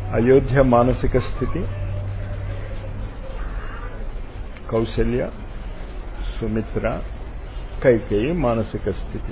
అయోధ్య మానసిక స్థితి కౌశల్య సుమిత్ర కైకేయి మానసిక స్థితి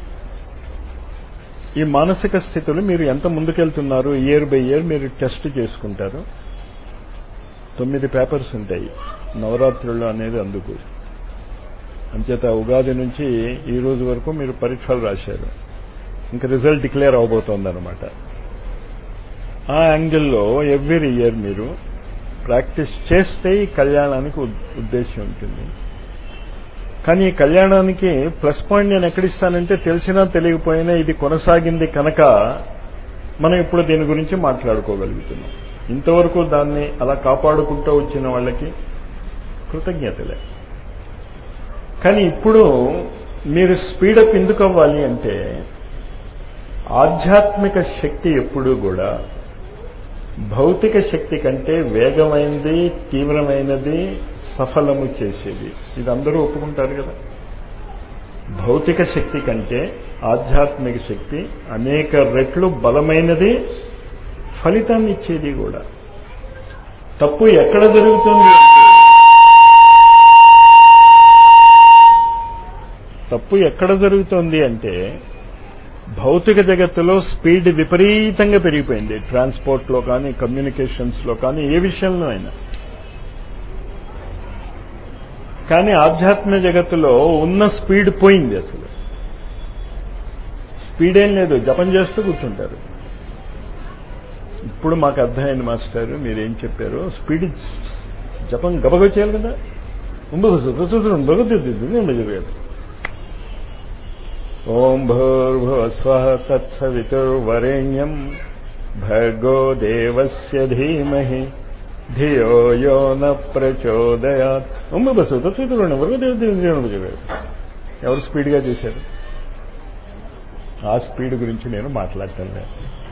ఈ మానసిక స్థితులు మీరు ఎంత ముందుకెళ్తున్నారు ఇయర్ బై ఇయర్ మీరు టెస్ట్ చేసుకుంటారు తొమ్మిది పేపర్స్ ఉంటాయి నవరాత్రులు అనేది అందుకు అంచేత ఉగాది నుంచి ఈ రోజు వరకు మీరు పరీక్షలు రాశారు ఇంకా రిజల్ట్ డిక్లేర్ అవబోతోందన్నమాట ఆ యాంగిల్లో ఎవ్రీ ఇయర్ మీరు ప్రాక్టీస్ చేస్తే ఈ కళ్యాణానికి ఉద్దేశం ఉంటుంది కానీ ఈ కళ్యాణానికి ప్లస్ పాయింట్ నేను ఎక్కడిస్తానంటే తెలిసినా తెలియకపోయినా ఇది కొనసాగింది కనుక మనం ఇప్పుడు దీని గురించి మాట్లాడుకోగలుగుతున్నాం ఇంతవరకు దాన్ని అలా కాపాడుకుంటూ వచ్చిన వాళ్ళకి కృతజ్ఞతలే కానీ ఇప్పుడు మీరు స్పీడప్ ఎందుకు అవ్వాలి అంటే ఆధ్యాత్మిక శక్తి ఎప్పుడూ కూడా భౌతిక శక్తి కంటే వేగమైనది తీవ్రమైనది సఫలము చేసేది ఇది అందరూ ఒప్పుకుంటారు కదా భౌతిక శక్తి కంటే ఆధ్యాత్మిక శక్తి అనేక రెట్లు బలమైనది ఫలితాన్ని ఇచ్చేది కూడా తప్పు ఎక్కడ జరుగుతుంది తప్పు ఎక్కడ జరుగుతోంది అంటే భౌతిక జగత్తులో స్పీడ్ విపరీతంగా పెరిగిపోయింది ట్రాన్స్పోర్ట్లో కానీ కమ్యూనికేషన్స్లో కానీ ఏ విషయంలో అయినా కానీ ఆధ్యాత్మిక జగత్తులో ఉన్న స్పీడ్ పోయింది అసలు స్పీడ్ ఏం లేదు జపం చేస్తూ కూర్చుంటారు ఇప్పుడు మాకు అర్థమైంది మాస్టర్ మీరేం చెప్పారు స్పీడ్ జపం గబగ చేయాలి కదా భగవద్గీత ఓం భూర్భువస్వ తత్సవితుర్వరేణ్యం భర్గో దేవస్య ధీమహి ధియో యో న ప్రచోదయాత్ ఉమ్మ బస్సు తత్సవితుర్వరేణ్యం భర్గో ఎవరు స్పీడ్గా చేశారు ఆ స్పీడ్ గురించి నేను మాట్లాడటం లేదు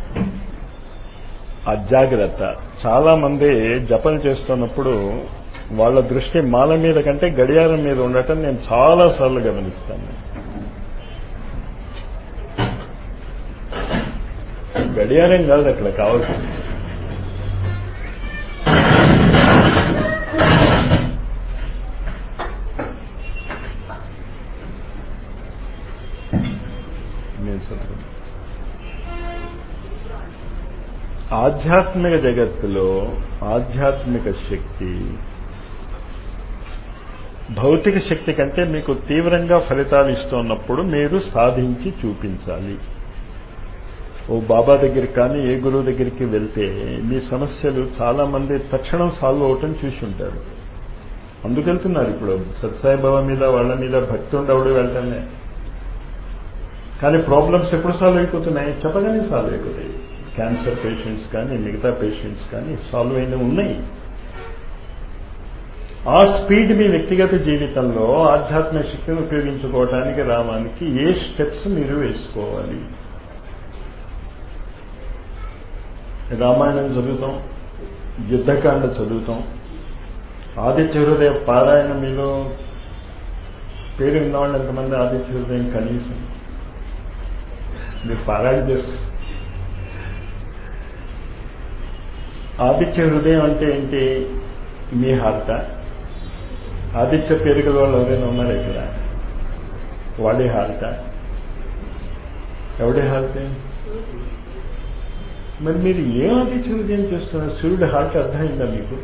అజాగ్రత్త చాలా మంది జపం చేస్తున్నప్పుడు వాళ్ళ దృష్టి మాల మీద కంటే గడియారం మీద ఉండటం నేను చాలా సార్లు గమనిస్తాను గడియారం కాదు అక్కడ కావాల్సింది ఆధ్యాత్మిక జగత్తులో ఆధ్యాత్మిక శక్తి భౌతిక శక్తి కంటే మీకు తీవ్రంగా ఫలితాలు ఇస్తున్నప్పుడు మీరు సాధించి చూపించాలి ఓ బాబా దగ్గరికి కానీ ఏ గురువు దగ్గరికి వెళ్తే మీ సమస్యలు చాలా మంది తక్షణం సాల్వ్ అవటం చూసి ఉంటారు అందుకెళ్తున్నారు ఇప్పుడు సత్సాయిబాబా మీద వాళ్ళ మీద భక్తి ఉండవుడు వెళ్ళటమే కానీ ప్రాబ్లమ్స్ ఎప్పుడు సాల్వ్ అయిపోతున్నాయి చెప్పగానే సాల్వ్ అయిపోతాయి క్యాన్సర్ పేషెంట్స్ కానీ మిగతా పేషెంట్స్ కానీ సాల్వ్ అయిన ఉన్నాయి ఆ స్పీడ్ మీ వ్యక్తిగత జీవితంలో ఆధ్యాత్మిక శక్తిని ఉపయోగించుకోవడానికి రావడానికి ఏ స్టెప్స్ మీరు వేసుకోవాలి రామాయణం చదువుతాం యుద్ధకాండ చదువుతాం ఆదిత్య హృదయ పారాయణ మీలో పేరు విన్నవాళ్ళు ఎంతమంది ఆదిత్య హృదయం కనీసం మీరు పారాయణ చేస్తారు ఆదిత్య హృదయం అంటే ఏంటి మీ హార్ట ఆదిత్య పేరుగల వాళ్ళు ఎవరైనా ఉన్నారు ఇక్కడ వాడి హార్ట ఎవడి హార్ట్ మరి మీరు ఏం ఆదిత్య హృదయం చేస్తున్నారు సూర్యుడి హార్ట్ అర్థమైందా మీకు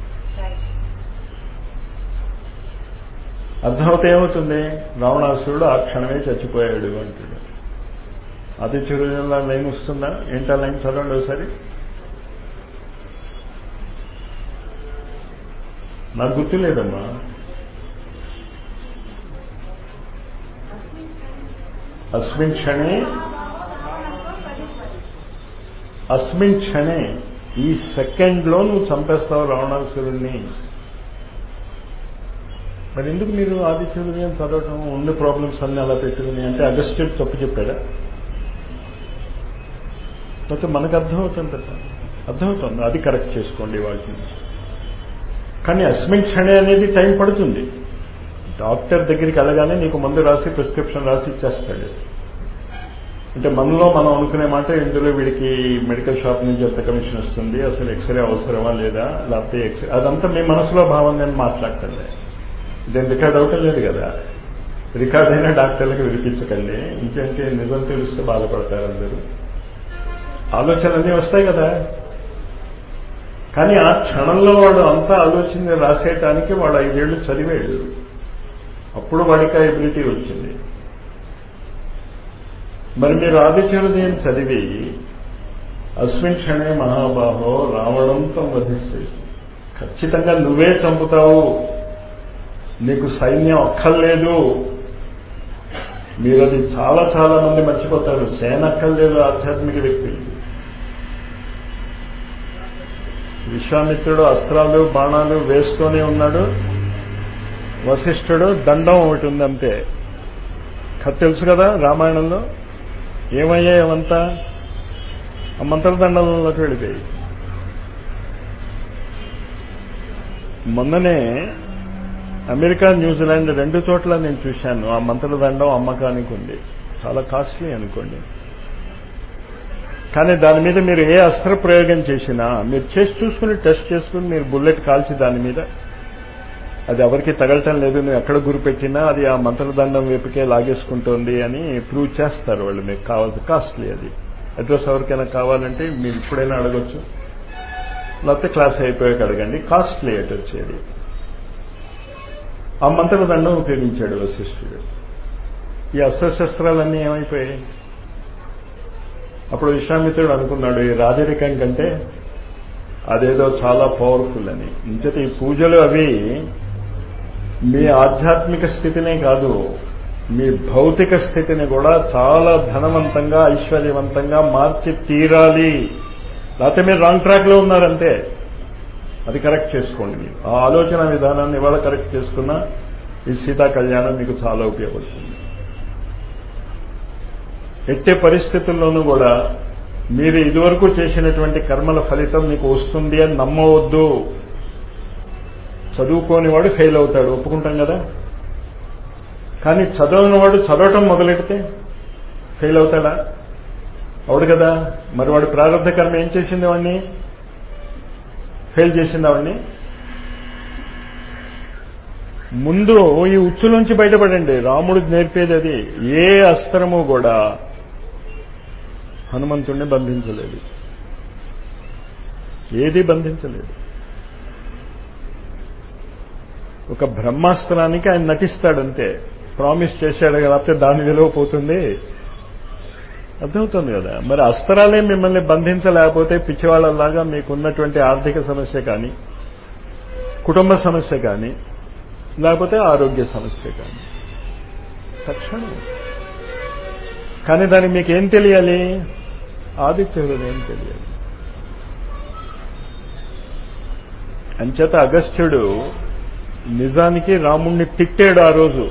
అర్థమవుతే ఏమవుతుంది రావణాసురుడు ఆ క్షణమే చచ్చిపోయాడు అంటాడు ఆదిత్య హృదయంలో లైన్ వస్తుందా ఏంటా లైన్ చదవండి ఒకసారి నాకు గుర్తులేదమ్మా అస్మిన్ క్షణే అస్మిన్ క్షణే ఈ సెకండ్లో నువ్వు చంపేస్తావు రావణాసురుణ్ణి మరి ఎందుకు మీరు ఆదిత్య హృదయం చదవటం ఉన్న ప్రాబ్లమ్స్ అన్ని అలా పెట్టుకుని అంటే అగస్టెడ్ తప్పు చెప్పాడా అయితే మనకు అర్థమవుతుంది కదా అర్థమవుతుంది అది కరెక్ట్ చేసుకోండి వాటిని కానీ అస్మిన్ క్షణే అనేది టైం పడుతుంది డాక్టర్ దగ్గరికి వెళ్ళగానే నీకు మందు రాసి ప్రిస్క్రిప్షన్ రాసి ఇచ్చేస్తాడు అంటే మనలో మనం అనుకునే మాట ఇందులో వీడికి మెడికల్ షాప్ నుంచి ఎంత కమిషన్ వస్తుంది అసలు ఎక్స్రే అవసరమా లేదా లేకపోతే ఎక్స్రే అదంతా మీ మనసులో భావం నేను మాట్లాడటంలే ఇదేం రికార్డ్ అవటం లేదు కదా రికార్డ్ అయినా డాక్టర్లకు వినిపించకండి ఇంకేంటి నిజం తెలిస్తే బాధపడతారు అందరూ ఆలోచనలన్నీ వస్తాయి కదా కానీ ఆ క్షణంలో వాడు అంతా ఆలోచన రాసేయటానికి వాడు ఐదేళ్లు చదివాడు అప్పుడు వాడికి ఆ ఎబిలిటీ వచ్చింది మరి మీరు ఆదిత్యులదేం చదివి అస్మిన్ క్షణే మహాబాహో రావణంతో వధిస్తేసి ఖచ్చితంగా నువ్వే చంపుతావు నీకు సైన్యం అక్కర్లేదు మీరు అది చాలా చాలా మంది మర్చిపోతారు సేన అక్కర్లేదు ఆధ్యాత్మిక వ్యక్తులకి విశ్వామిత్రుడు అస్త్రాలు బాణాలు వేస్తూనే ఉన్నాడు వశిష్ఠుడు దండం ఒకటి ఉందంతే కథ తెలుసు కదా రామాయణంలో ఏమయ్యాయి అవంతా ఆ మంత్రదండంలోకి వెళ్ళిపోయి మొన్ననే అమెరికా న్యూజిలాండ్ రెండు చోట్ల నేను చూశాను ఆ మంత్రదండం అమ్మకానికి ఉంది చాలా కాస్ట్లీ అనుకోండి కానీ దాని మీద మీరు ఏ అస్త్ర ప్రయోగం చేసినా మీరు చేసి చూసుకుని టెస్ట్ చేసుకుని మీరు బుల్లెట్ కాల్చి దాని మీద అది ఎవరికి తగలటం లేదు నువ్వు ఎక్కడ గురిపెట్టినా అది ఆ మంత్రదండం వైపుకే లాగేసుకుంటోంది అని ప్రూవ్ చేస్తారు వాళ్ళు మీకు కావాల్సి కాస్ట్లీ అది అడ్రస్ ఎవరికైనా కావాలంటే మీరు ఇప్పుడైనా అడగొచ్చు లేకపోతే క్లాస్ అయిపోయాక అడగండి కాస్ట్లీ అటు వచ్చేది ఆ మంత్రదండం ఉపయోగించాడు వశిష్ఠుడు ఈ అస్త్రశస్త్రాలన్నీ ఏమైపోయాయి అప్పుడు విశ్వామిత్రుడు అనుకున్నాడు ఈ రాజరికం కంటే అదేదో చాలా పవర్ఫుల్ అని ఇంకటి ఈ పూజలు అవి మీ ఆధ్యాత్మిక స్థితినే కాదు మీ భౌతిక స్థితిని కూడా చాలా ధనవంతంగా ఐశ్వర్యవంతంగా మార్చి తీరాలి లేకపోతే మీరు రాంగ్ ట్రాక్ లో ఉన్నారంతే అది కరెక్ట్ చేసుకోండి మీరు ఆ ఆలోచన విధానాన్ని ఇవాళ కరెక్ట్ చేసుకున్నా ఈ సీతా కళ్యాణం మీకు చాలా ఉపయోగపడుతుంది ఎట్టే పరిస్థితుల్లోనూ కూడా మీరు ఇదివరకు చేసినటువంటి కర్మల ఫలితం మీకు వస్తుంది అని నమ్మవద్దు చదువుకోని వాడు ఫెయిల్ అవుతాడు ఒప్పుకుంటాం కదా కానీ చదవని వాడు చదవటం మొదలెడితే ఫెయిల్ అవుతాడా అవుడు కదా మరి వాడు ప్రారంభ కర్మ ఏం చేసింది వాడిని ఫెయిల్ చేసింది వాడిని ముందు ఈ ఉచ్చులోంచి బయటపడండి రాముడు నేర్పేది అది ఏ అస్త్రము కూడా హనుమంతుణ్ణి బంధించలేదు ఏది బంధించలేదు ఒక బ్రహ్మాస్త్రానికి ఆయన నటిస్తాడంతే ప్రామిస్ చేశాడు లేకపోతే దాని విలువ పోతుంది అర్థమవుతుంది కదా మరి అస్త్రాలే మిమ్మల్ని బంధించలేకపోతే పిచ్చివాళ్ళలాగా మీకున్నటువంటి ఆర్థిక సమస్య కానీ కుటుంబ సమస్య కానీ లేకపోతే ఆరోగ్య సమస్య కానీ తక్షణం కానీ దానికి మీకు ఏం తెలియాలి ఆదిత్య హృదయం తెలియాలి అంచేత అగస్త్యుడు నిజానికి రాముణ్ణి తిట్టాడు ఆ రోజు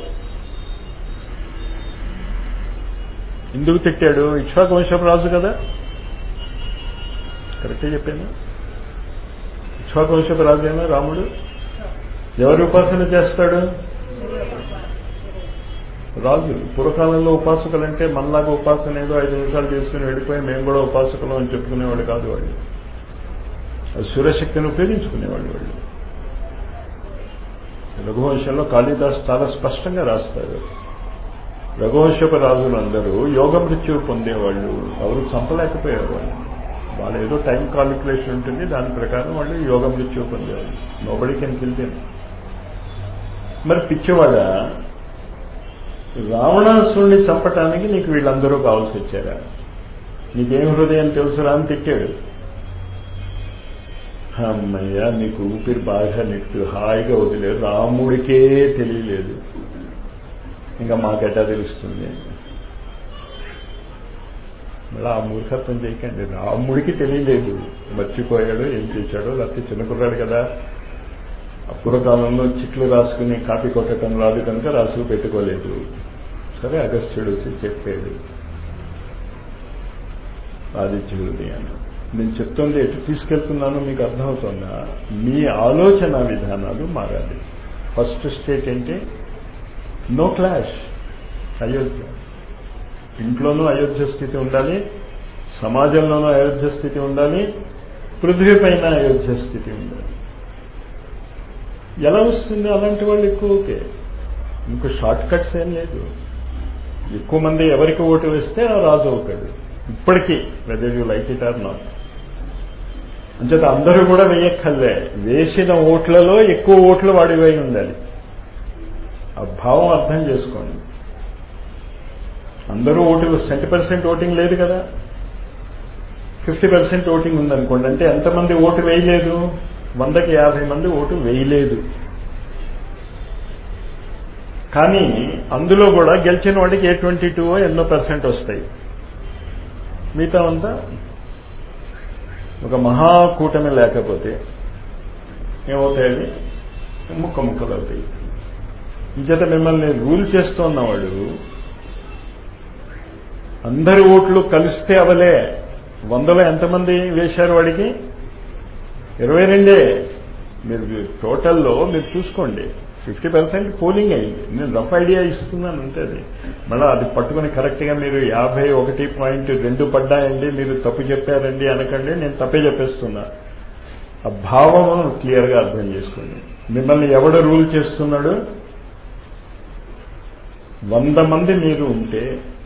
ఎందుకు తిట్టాడు ఇక్ష్వాక వంశపు రాజు కదా కరెక్టే చెప్పాను ఇక్ష్వాక వంశపు రాజేనా రాముడు ఎవరి ఉపాసన చేస్తాడు రాజు పూర్వకాలంలో ఉపాసకులంటే మనలాగా ఉపాసన ఏదో ఐదు నిమిషాలు తీసుకుని వెళ్ళిపోయి మేము కూడా ఉపాసకులు అని చెప్పుకునేవాడు కాదు వాళ్ళు సురశక్తిని ఉపయోగించుకునేవాళ్ళు వాళ్ళు రఘువంశంలో కాళిదాస్ చాలా స్పష్టంగా రాస్తారు రఘువంశపు రాజులందరూ యోగ మృత్యువు పొందేవాళ్ళు ఎవరు చంపలేకపోయారు వాళ్ళు వాళ్ళు ఏదో టైం కాలిక్యులేషన్ ఉంటుంది దాని ప్రకారం వాళ్ళు యోగ మృత్యువు పొందేవాళ్ళు నోబడి కెన్ కిల్ దెమ్ మరి పిచ్చివాడ రావణాసురుణ్ణి చంపటానికి నీకు వీళ్ళందరూ కావాల్సి వచ్చారా నీకేం హృదయం తెలుసురా అని తిట్టాడు అమ్మయ్యా నీకు ఊపిరి బాగా నెట్టు హాయిగా వదిలేదు రాముడికే తెలియలేదు ఇంకా మాకెట్టా తెలుస్తుంది మళ్ళీ ఆ మూర్ఖత్వం చేయకండి రాముడికి తెలియలేదు మర్చిపోయాడు ఏం చేశాడో లేకపోతే చిన్నకుర్రాడు కదా పూర్వకాలంలో చిట్లు రాసుకుని కాపీ కొట్టడం రాదు కనుక రాసుకు పెట్టుకోలేదు సరే అగస్త్యుడు వచ్చి చెప్పాడు ఆదిత్యుడి అని నేను చెప్తుంది ఎటు తీసుకెళ్తున్నానో మీకు అర్థమవుతుందా మీ ఆలోచన విధానాలు మారాలి ఫస్ట్ స్టేట్ ఏంటి నో క్లాష్ అయోధ్య ఇంట్లోనూ అయోధ్య స్థితి ఉండాలి సమాజంలోనూ అయోధ్య స్థితి ఉండాలి పృథ్వీ పైన అయోధ్య స్థితి ఉండాలి ఎలా వస్తుంది అలాంటి వాళ్ళు ఎక్కువ ఓకే ఇంకో షార్ట్ కట్స్ ఏం లేదు ఎక్కువ మంది ఎవరికి ఓటు వేస్తే ఆ రాజు అవుతాడు ఇప్పటికీ whether you like it or not అంచేత అందరూ కూడా వేయక్కర్లే వేసిన ఓట్లలో ఎక్కువ ఓట్లు వాడివై ఉండాలి ఆ భావం అర్థం చేసుకోండి అందరూ ఓటు సెంటీ పర్సెంట్ ఓటింగ్ లేదు కదా ఫిఫ్టీ పర్సెంట్ ఓటింగ్ ఉందనుకోండి అంటే ఎంతమంది ఓటు వేయలేదు వందకి యాభై మంది ఓటు వేయలేదు కానీ అందులో కూడా గెలిచిన వాడికి ఏ ట్వంటీ టూ ఎన్నో పర్సెంట్ వస్తాయి మిగతా అంతా ఒక మహాకూటమి లేకపోతే ఏమవుతాయి ముక్క ముక్కలు అవుతాయి ఇంచేత మిమ్మల్ని రూల్ చేస్తున్నవాడు అందరి ఓట్లు కలిస్తే అవలే వందలో ఎంతమంది వేశారు వాడికి ఇరవై రెండే మీరు టోటల్లో మీరు చూసుకోండి ఫిఫ్టీ పర్సెంట్ పోలింగ్ అయింది నేను రఫ్ ఐడియా ఇస్తున్నాను అంతే అది మళ్ళీ అది పట్టుకుని కరెక్ట్గా మీరు యాభై ఒకటి పాయింట్ రెండు పడ్డాయండి మీరు తప్పు చెప్పారండి అనకండి నేను తప్పే చెప్పేస్తున్నా ఆ భావము క్లియర్గా అర్థం చేసుకోండి మిమ్మల్ని ఎవడు రూల్ చేస్తున్నాడు వంద మంది మీరు ఉంటే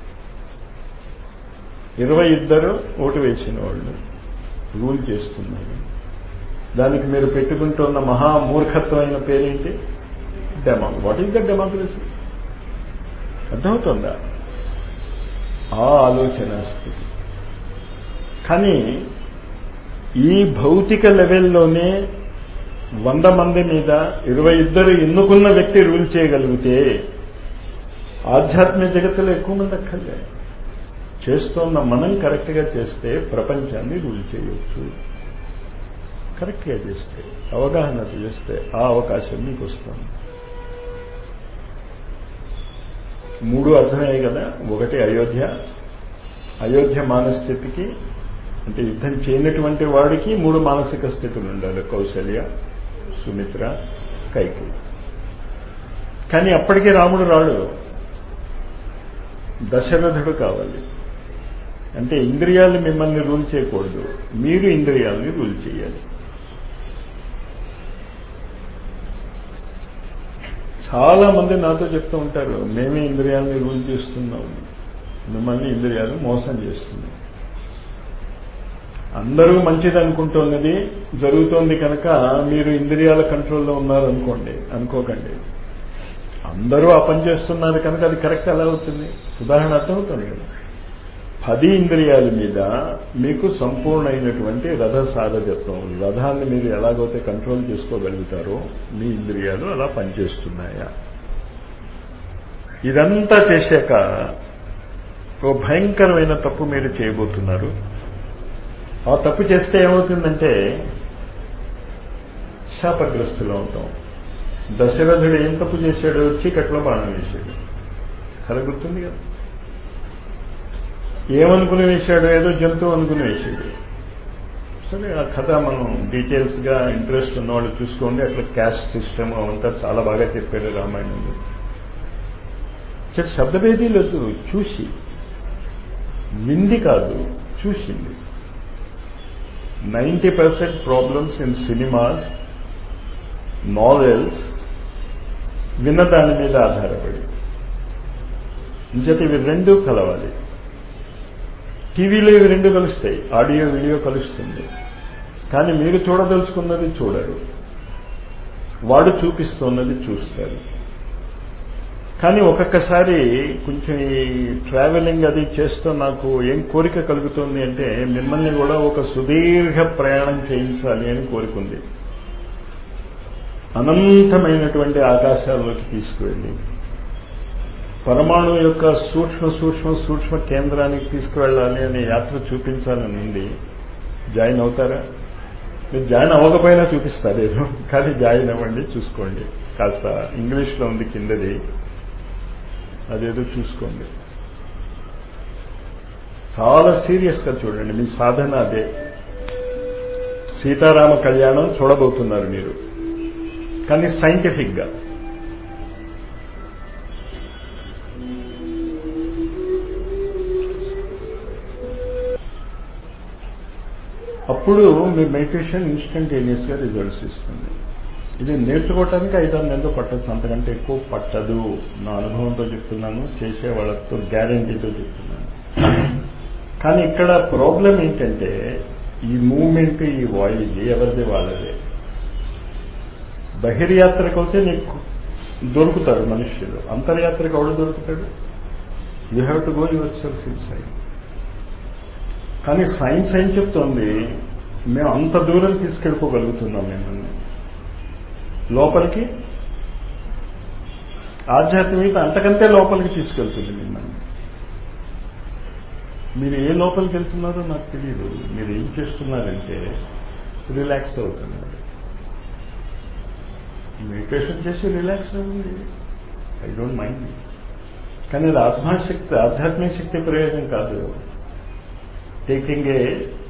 ఇరవై ఇద్దరు ఓటు వేసిన వాళ్ళు రూల్ చేస్తున్నారు దానికి మీరు పెట్టుకుంటున్న మహామూర్ఖత్వమైన పేరేంటి demo what is the democracy అర్థమవుతుందా ఆ ఆలోచన స్థితి కానీ ఈ భౌతిక లెవెల్లోనే వంద మంది మీద ఇరవై ఇద్దరు ఎన్నుకున్న వ్యక్తి రూల్ చేయగలిగితే ఆధ్యాత్మిక జగత్తులో ఎక్కువ మంది అక్కర్లే చేస్తున్న మనం కరెక్ట్గా చేస్తే ప్రపంచాన్ని రూల్ చేయొచ్చు కరెక్ట్గా చేస్తే అవగాహన చేస్తే ఆ అవకాశం మీకు వస్తుంది మూడు అర్థమయ్యాయి కదా ఒకటి అయోధ్య అయోధ్య మానస్థితికి అంటే యుద్ధం చేయనటువంటి వాడికి మూడు మానసిక స్థితులు ఉండాలి కౌశల్య సుమిత్ర కైకి కానీ అప్పటికే రాముడు రాడు దశరథుడు కావాలి అంటే ఇంద్రియాలు మిమ్మల్ని రూల్ చేయకూడదు మీరు ఇంద్రియాలని రూల్ చేయాలి చాలా మంది నాతో చెప్తూ ఉంటారు మేమే ఇంద్రియాలని రూల్ చేస్తున్నాం మిమ్మల్ని ఇంద్రియాలు మోసం చేస్తున్నాం అందరూ మంచిది అనుకుంటున్నది జరుగుతోంది కనుక మీరు ఇంద్రియాల కంట్రోల్లో ఉన్నారు అనుకోండి అనుకోకండి అందరూ ఆ పని చేస్తున్నారు కనుక అది కరెక్ట్ ఎలా అవుతుంది ఉదాహరణ అర్థమవుతుంది కదా పది ఇంద్రియాల మీద మీకు సంపూర్ణమైనటువంటి రథ సారథ్యత్వం రథాన్ని మీరు ఎలాగైతే కంట్రోల్ చేసుకోగలుగుతారో మీ ఇంద్రియాలు అలా పనిచేస్తున్నాయా ఇదంతా చేశాక ఓ భయంకరమైన తప్పు మీరు చేయబోతున్నారు ఆ తప్పు చేస్తే ఏమవుతుందంటే శాపగ్రస్తులో ఉంటాం దశరథుడు ఏం తప్పు చేశాడు చీకట్లో బాణం వేశాడు కథ గుర్తుంది కదా ఏమనుకుని వేశాడు ఏదో జంతువు అనుకుని వేశాడు సరే ఆ కథ మనం డీటెయిల్స్గా ఇంట్రెస్ట్ ఉన్నవాళ్ళు చూసుకోండి అట్లా క్యాస్ట్ సిస్టమ్ అవంతా చాలా బాగా చెప్పాడు రామాయణంలో శబ్దభేదీ లేదు చూసి వింది కాదు చూసింది ninety percent problems in cinemas novels విన్న దాని మీద ఆధారపడి ఇంచేత ఇవి రెండు కలవాలి టీవీలో ఇవి రెండు కలుస్తాయి ఆడియో వీడియో కలుస్తుంది కానీ మీరు చూడదలుచుకున్నది చూడరు వాడు చూపిస్తున్నది చూస్తారు కానీ ఒక్కొక్కసారి కొంచెం ఈ ట్రావెలింగ్ అది చేస్తూ నాకు ఏం కోరిక కలుగుతుంది అంటే మిమ్మల్ని కూడా ఒక సుదీర్ఘ ప్రయాణం చేయించాలి అని కోరుకుంది అనంతమైనటువంటి ఆకాశాల్లోకి తీసుకువెళ్ళి పరమాణు యొక్క సూక్ష్మ సూక్ష్మ సూక్ష్మ కేంద్రానికి తీసుకువెళ్ళాలి అనే యాత్ర చూపించాలని ఉంది జాయిన్ అవుతారా మీరు జాయిన్ అవ్వకపోయినా చూపిస్తారు ఏదో కానీ జాయిన్ అవ్వండి చూసుకోండి కాస్త ఇంగ్లీష్లో ఉంది కిందది అదేదో చూసుకోండి చాలా సీరియస్గా చూడండి మీ సాధన అదే సీతారామ కళ్యాణం చూడబోతున్నారు మీరు కానీ సైంటిఫిక్గా గా. అప్పుడు మీ మెడిటేషన్ ఇన్స్టంటేనియస్గా రిజల్ట్స్ ఇస్తుంది ఇది నేర్చుకోవటానికి ఐదారు నెలలు పట్టచ్చు అంతకంటే ఎక్కువ పట్టదు నా అనుభవంతో చెప్తున్నాను చేసే వాళ్ళతో గ్యారంటీతో చెప్తున్నాను కానీ ఇక్కడ ప్రాబ్లం ఏంటంటే ఈ మూమెంట్ ఈ వాయిస్ ఎవరిది వాళ్ళదే బహిర్యాత్రకు అయితే నీకు దొరుకుతారు మనుష్యులు అంతర్యాత్రకు ఎవడు దొరుకుతాడు you have to go yourself inside కానీ సైన్స్ ఏం చెప్తోంది మేము అంత దూరం తీసుకెళ్ళిపోగలుగుతున్నాం మిమ్మల్ని లోపలికి ఆధ్యాత్మికత అంతకంటే లోపలికి తీసుకెళ్తుంది మిమ్మల్ని మీరు ఏ లోపలికి వెళ్తున్నారో నాకు తెలియదు మీరు ఏం చేస్తున్నారంటే రిలాక్స్ అవుతున్నారు మెడిటేషన్ చేసి రిలాక్స్ అవ్వండి ఐ డోంట్ మైండ్ కానీ అది ఆత్మశక్తి ఆధ్యాత్మిక శక్తి ప్రయోజనం కాదు టేకింగ్ ఏ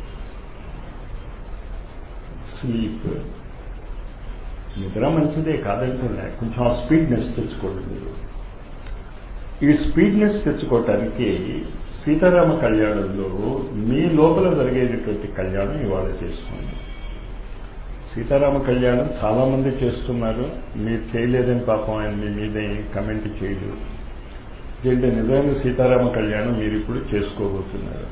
స్లీప్ నిద్ర మంచిదే కాదంటున్నా కొంచెం ఆ స్పీడ్నెస్ తెచ్చుకోండి మీరు ఈ స్పీడ్నెస్ తెచ్చుకోవటానికి సీతారామ కళ్యాణంలో మీ లోపల జరిగేటటువంటి కళ్యాణం ఇవాళ చేసుకోండి సీతారామ కళ్యాణం చాలా మంది చేస్తున్నారు మీరు చేయలేదని పాపం ఆయన మీ మీద కమెంట్ చేయడు ఏంటంటే నిజమైన సీతారామ కళ్యాణం మీరు ఇప్పుడు చేసుకోబోతున్నారు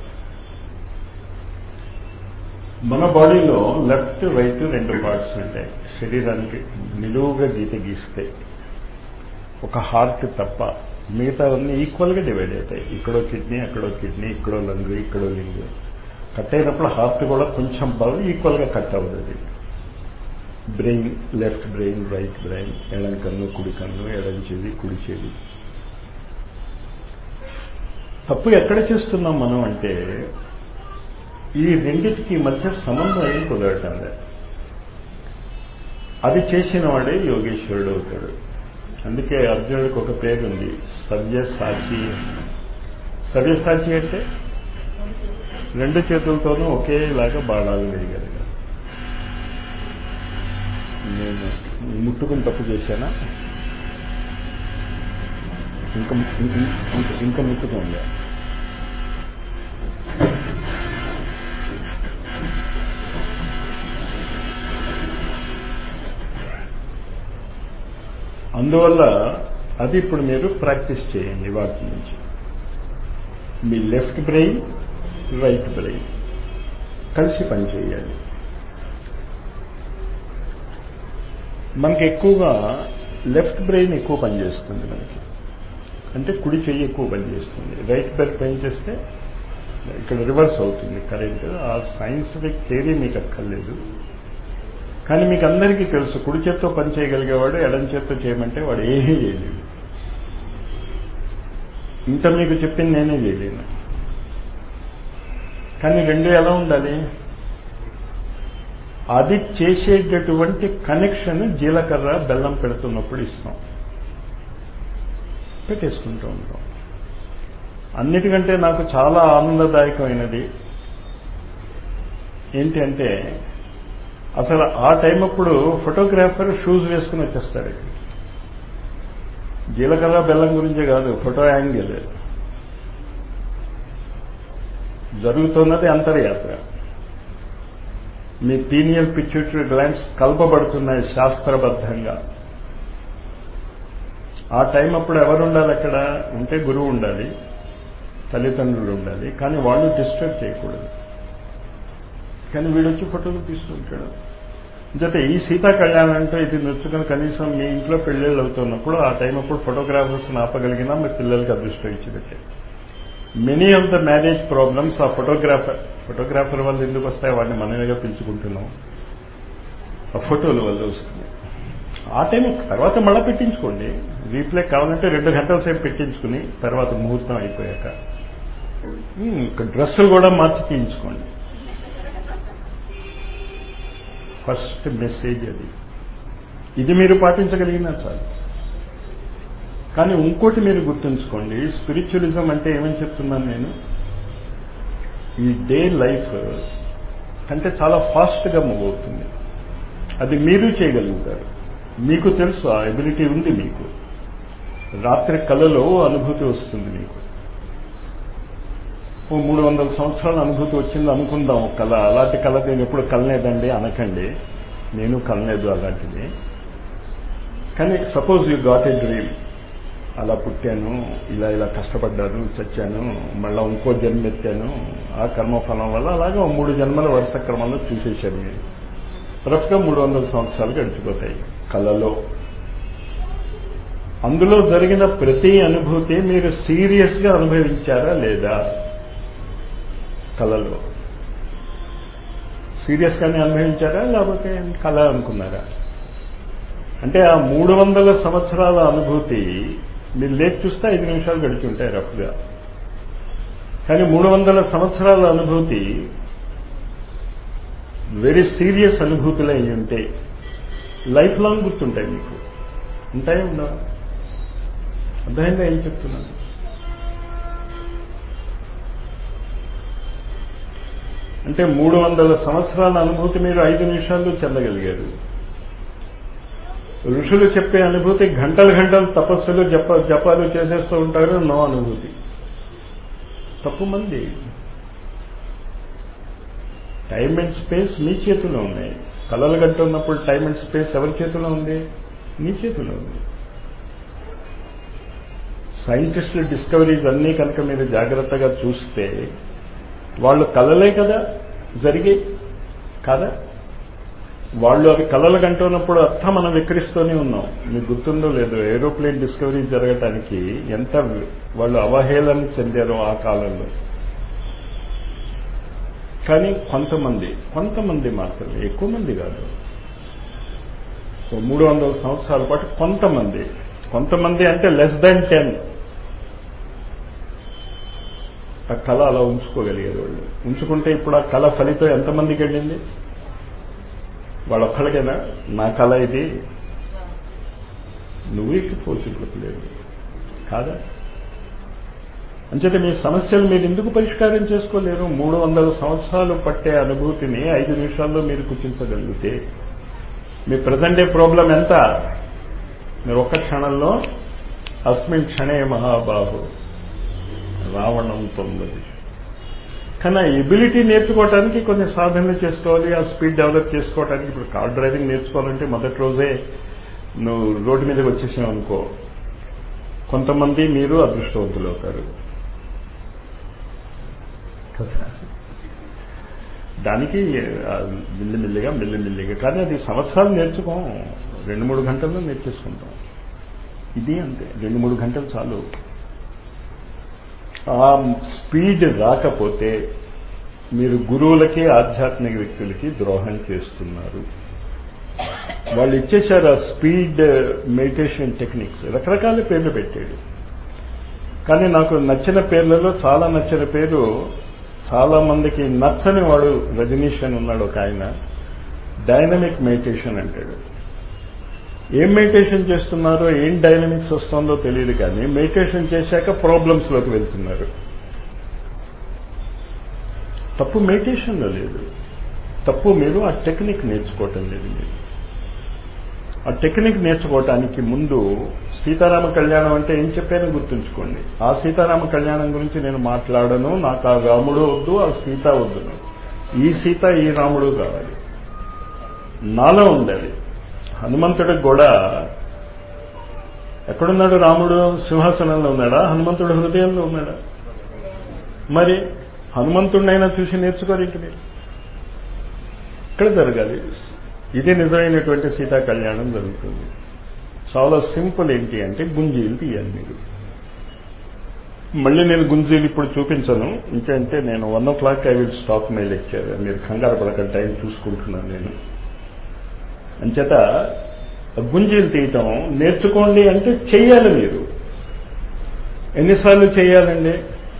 మన బాడీలో లెఫ్ట్ రైట్ రెండు పార్ట్స్ ఉంటాయి శరీరానికి నిలువుగా గీత గీస్తే ఒక హార్ట్ తప్ప మిగతావన్నీ ఈక్వల్గా డివైడ్ అవుతాయి ఇక్కడో కిడ్నీ అక్కడో కిడ్నీ ఇక్కడో లంగ్ ఇక్కడో లింగ్ కట్ అయినప్పుడు హార్ట్ కూడా కొంచెం బాగా ఈక్వల్గా కట్ అవుతుంది brain left brain right brain ఎడం కన్ను కుడి కన్ను ఎడం చెవి కుడి చెవి తప్పు ఎక్కడ చేస్తున్నాం మనం అంటే ఈ రెండిటికి మధ్య సమన్వయం కుదరటం అది చేసిన వాడే యోగేశ్వరుడు అవుతాడు అందుకే అర్జునుడికి ఒక పేరు ఉంది సవ్యసాచి సవ్యసాచి అంటే రెండు చేతులతోనూ ఒకేలాగా బాణాలు వేయగలిగారు నేను ముట్టుకుని తప్పు చేశానా ఇంకా ఇంకా ముట్టుకోండి అందువల్ల అది ఇప్పుడు మీరు ప్రాక్టీస్ చేయండి వాటి నుంచి మీ లెఫ్ట్ బ్రెయిన్ రైట్ బ్రెయిన్ కలిసి పనిచేయాలి మనకి ఎక్కువగా లెఫ్ట్ బ్రెయిన్ ఎక్కువ పనిచేస్తుంది మనకి అంటే కుడి చెయ్యి ఎక్కువ పనిచేస్తుంది రైట్ బ్రెయిన్ పనిచేస్తే ఇక్కడ రివర్స్ అవుతుంది కరెంట్ ఆ సైన్స్ఫిక్ థియరీ మీకు అక్కర్లేదు కానీ మీకు అందరికీ తెలుసు కుడి చేత్తో పని చేయగలిగేవాడు ఎడం చేత్తో చేయమంటే వాడు ఏమీ చేయలేడు ఇంత మీకు చెప్పింది నేనే చేయలేను కానీ రెండు ఎలా ఉండాలి అది చేసేటటువంటి కనెక్షన్ జీలకర్ర బెల్లం పెడుతున్నప్పుడు ఇస్తాం పెట్టేసుకుంటూ ఉంటాం అన్నిటికంటే నాకు చాలా ఆనందదాయకమైనది ఏంటి అంటే అసలు ఆ టైం అప్పుడు ఫోటోగ్రాఫర్ షూస్ వేసుకుని వచ్చేస్తాడు జీలకర్ర బెల్లం గురించే కాదు ఫోటో యాంగిల్ జరుగుతున్నది అంతర్యాత్ర మీ పీనియల్ పిచ్యూటరీ గ్లాండ్స్ కలపబడుతున్నాయి శాస్త్రబద్ధంగా ఆ టైం అప్పుడు ఎవరు ఉండాలి అక్కడ ఉంటే గురువు ఉండాలి తల్లిదండ్రులు ఉండాలి కానీ వాళ్ళు డిస్టర్బ్ చేయకూడదు కానీ వీడొచ్చి ఫోటోలు తీసుకుంటాడు జత ఈ సీతా కళ్యాణం అంటే ఇది నొచ్చుకొని కనీసం మీ ఇంట్లో పెళ్ళిళ్ళు అవుతున్నప్పుడు ఆ టైం అప్పుడు ఫోటోగ్రాఫర్స్ ఆపగలిగినా మీ పిల్లలకి అదృష్టం ఇచ్చినట్టే many of the marriage problems ఆ ఫోటోగ్రాఫర్ ఫోటోగ్రాఫర్ వల్ల ఎందుకు వస్తాయి వాడిని మనమేగా పిలుచుకుంటున్నాం ఆ ఫోటోల వల్ల వస్తుంది ఆ టైం తర్వాత మళ్ళీ పెట్టించుకోండి రీప్లే కావాలంటే రెండు గంటల సేపు పెట్టించుకుని తర్వాత ముహూర్తం అయిపోయాక డ్రెస్సులు కూడా మార్చి తీయించుకోండి ఫస్ట్ మెసేజ్ అది ఇది మీరు పాటించగలిగినా చాలు కానీ ఇంకోటి మీరు గుర్తుంచుకోండి స్పిరిచువలిజం అంటే ఏమని చెప్తున్నాను నేను ఈ డే లైఫ్ అంటే చాలా ఫాస్ట్గా మూవ్ అవుతుంది అది మీరు చేయగలుగుతారు మీకు తెలుసు ఆ ఎబిలిటీ ఉంది మీకు రాత్రి కళలో అనుభూతి వస్తుంది మీకు ఓ మూడు వందల సంవత్సరాల అనుభూతి వచ్చింది అనుకుందాం ఒక కళ అలాంటి కళ నేను ఎప్పుడు కలనేదండి అనకండి నేను కలలేదు అలాంటిది కానీ suppose you got a dream అలా పుట్టాను ఇలా ఇలా కష్టపడ్డాను చచ్చాను మళ్ళీ ఇంకో జన్మ ఎత్తాను ఆ కర్మఫలం వల్ల అలాగే ఓ మూడు జన్మల వరుస క్రమంలో చూసేశారు మీరు రఫ్గా మూడు వందల సంవత్సరాలు గడిచిపోతాయి కళలో అందులో జరిగిన ప్రతి అనుభూతి మీరు సీరియస్గా అనుభవించారా లేదా కళలో సీరియస్గానే అనుభవించారా లేకపోతే కళ అనుకున్నారా అంటే ఆ మూడు వందల సంవత్సరాల అనుభూతి మీరు లేచి చూస్తే ఐదు నిమిషాలు గడిచి ఉంటాయి రఫ్గా కానీ మూడు వందల సంవత్సరాల అనుభూతి వెరీ సీరియస్ అనుభూతులు అయి ఉంటాయి లైఫ్ లాంగ్ గుర్తుంటాయి మీకు ఉంటాయి ఉండవా అర్థమైందా ఏం చెప్తున్నాను అంటే మూడు వందల సంవత్సరాల అనుభూతి మీరు ఐదు నిమిషాల్లో చెందగలిగారు ఋషులు చెప్పే అనుభూతి గంటలు గంటలు తపస్సులు జప జపాలు చేసేస్తూ ఉంటారు నో అనుభూతి తప్పు మంది టైం అండ్ స్పేస్ మీ చేతిలో ఉన్నాయి కళలు గంటున్నప్పుడు టైం అండ్ స్పేస్ ఎవరి చేతిలో ఉంది మీ చేతిలో ఉంది సైంటిస్టుల డిస్కవరీస్ అన్నీ కనుక మీరు జాగ్రత్తగా చూస్తే వాళ్ళు కలలే కదా జరిగి కాదా వాళ్ళు అవి కళలు కంటున్నప్పుడు అంతా మనం విక్రిస్తూనే ఉన్నాం మీకు గుర్తుందో లేదో ఏరోప్లేన్ డిస్కవరీ జరగటానికి ఎంత వాళ్ళు అవహేళన చెందారో ఆ కాలంలో కానీ కొంతమంది కొంతమంది మాత్రమే ఎక్కువ మంది కాదు మూడు వందల సంవత్సరాల పాటు కొంతమంది కొంతమంది అంటే లెస్ దాన్ టెన్ ఆ కళ అలా ఉంచుకోగలిగారు వాళ్ళు ఉంచుకుంటే ఇప్పుడు ఆ కళ ఫలితం ఎంతమందికి వెళ్ళింది వాళ్ళొక్కడికైనా నా కళ ఇది నువ్వు ఎక్కిపోచుకోలేదు కాదా అంచేత మీ సమస్యలు మీరు ఎందుకు పరిష్కారం చేసుకోలేరు మూడు వందల సంవత్సరాలు పట్టే అనుభూతిని ఐదు నిమిషాల్లో మీరు కుచించగలిగితే మీ ప్రజెంట్ డే ప్రాబ్లం ఎంత మీరు ఒక్క క్షణంలో అస్మిన్ క్షణే మహాబాహు రావణం తొందరి కానీ ఆ ఎబిలిటీ నేర్చుకోవడానికి కొన్ని సాధనలు చేసుకోవాలి ఆ స్పీడ్ డెవలప్ చేసుకోవడానికి ఇప్పుడు కార్ డ్రైవింగ్ నేర్చుకోవాలంటే మొదటి రోజే నువ్వు రోడ్డు మీదకి వచ్చేసావు అనుకో కొంతమంది మీరు అదృష్టవంతులు అవుతారు దానికి మిల్లిమిల్లిగా మిల్లిమిల్లిగా కానీ అది సంవత్సరాలు నేర్చుకోం రెండు మూడు గంటల్లో నేర్చేసుకుంటాం ఇది అంతే రెండు మూడు గంటలు చాలు ఆ స్పీడ్ రాకపోతే మీరు గురువులకి ఆధ్యాత్మిక వ్యక్తులకి ద్రోహం చేస్తున్నారు వాళ్ళు ఇచ్చేశారు ఆ స్పీడ్ మెడిటేషన్ టెక్నిక్స్ రకరకాల పేర్లు పెట్టాడు కానీ నాకు నచ్చిన పేర్లలో చాలా నచ్చిన పేరు చాలా మందికి నచ్చని వాడు రజనీష్ అని ఉన్నాడు ఒక ఆయన డైనమిక్ మెడిటేషన్ అంటాడు ఏం మెడిటేషన్ చేస్తున్నారో ఏం డైనమిక్స్ వస్తుందో తెలియదు కానీ మెడిటేషన్ చేశాక ప్రాబ్లమ్స్లోకి వెళ్తున్నారు తప్పు మెడిటేషన్లో లేదు తప్పు మీరు ఆ టెక్నిక్ నేర్చుకోవటం లేదు మీరు ఆ టెక్నిక్ నేర్చుకోవటానికి ముందు సీతారామ కళ్యాణం అంటే ఏం చెప్పానో గుర్తుంచుకోండి ఆ సీతారామ కళ్యాణం గురించి నేను మాట్లాడను నాకు ఆ రాముడు వద్దు ఆ సీత వద్దు ఈ సీత ఈ రాముడు కావాలి నాలో ఉంది అది హనుమంతుడికి కూడా ఎక్కడున్నాడు రాముడు సింహాసనంలో ఉన్నాడా హనుమంతుడు హృదయంలో ఉన్నాడా మరి హనుమంతుడినైనా చూసి నేర్చుకోరు ఇంక మీరు ఇక్కడ జరగాలి ఇది నిజమైనటువంటి సీతా కళ్యాణం జరుగుతుంది చాలా సింపుల్ ఏంటి అంటే గుంజీలు తీయాలి మీరు మళ్ళీ నేను గుంజీలు ఇప్పుడు చూపించను ఇంకంటే నేను one o'clock I will stop my lecture మీరు కంగారు పడక టైం చూసుకుంటున్నాను నేను అంచేత గుంజీలు తీయటం నేర్చుకోండి అంటే చెయ్యాలి మీరు ఎన్నిసార్లు చేయాలండి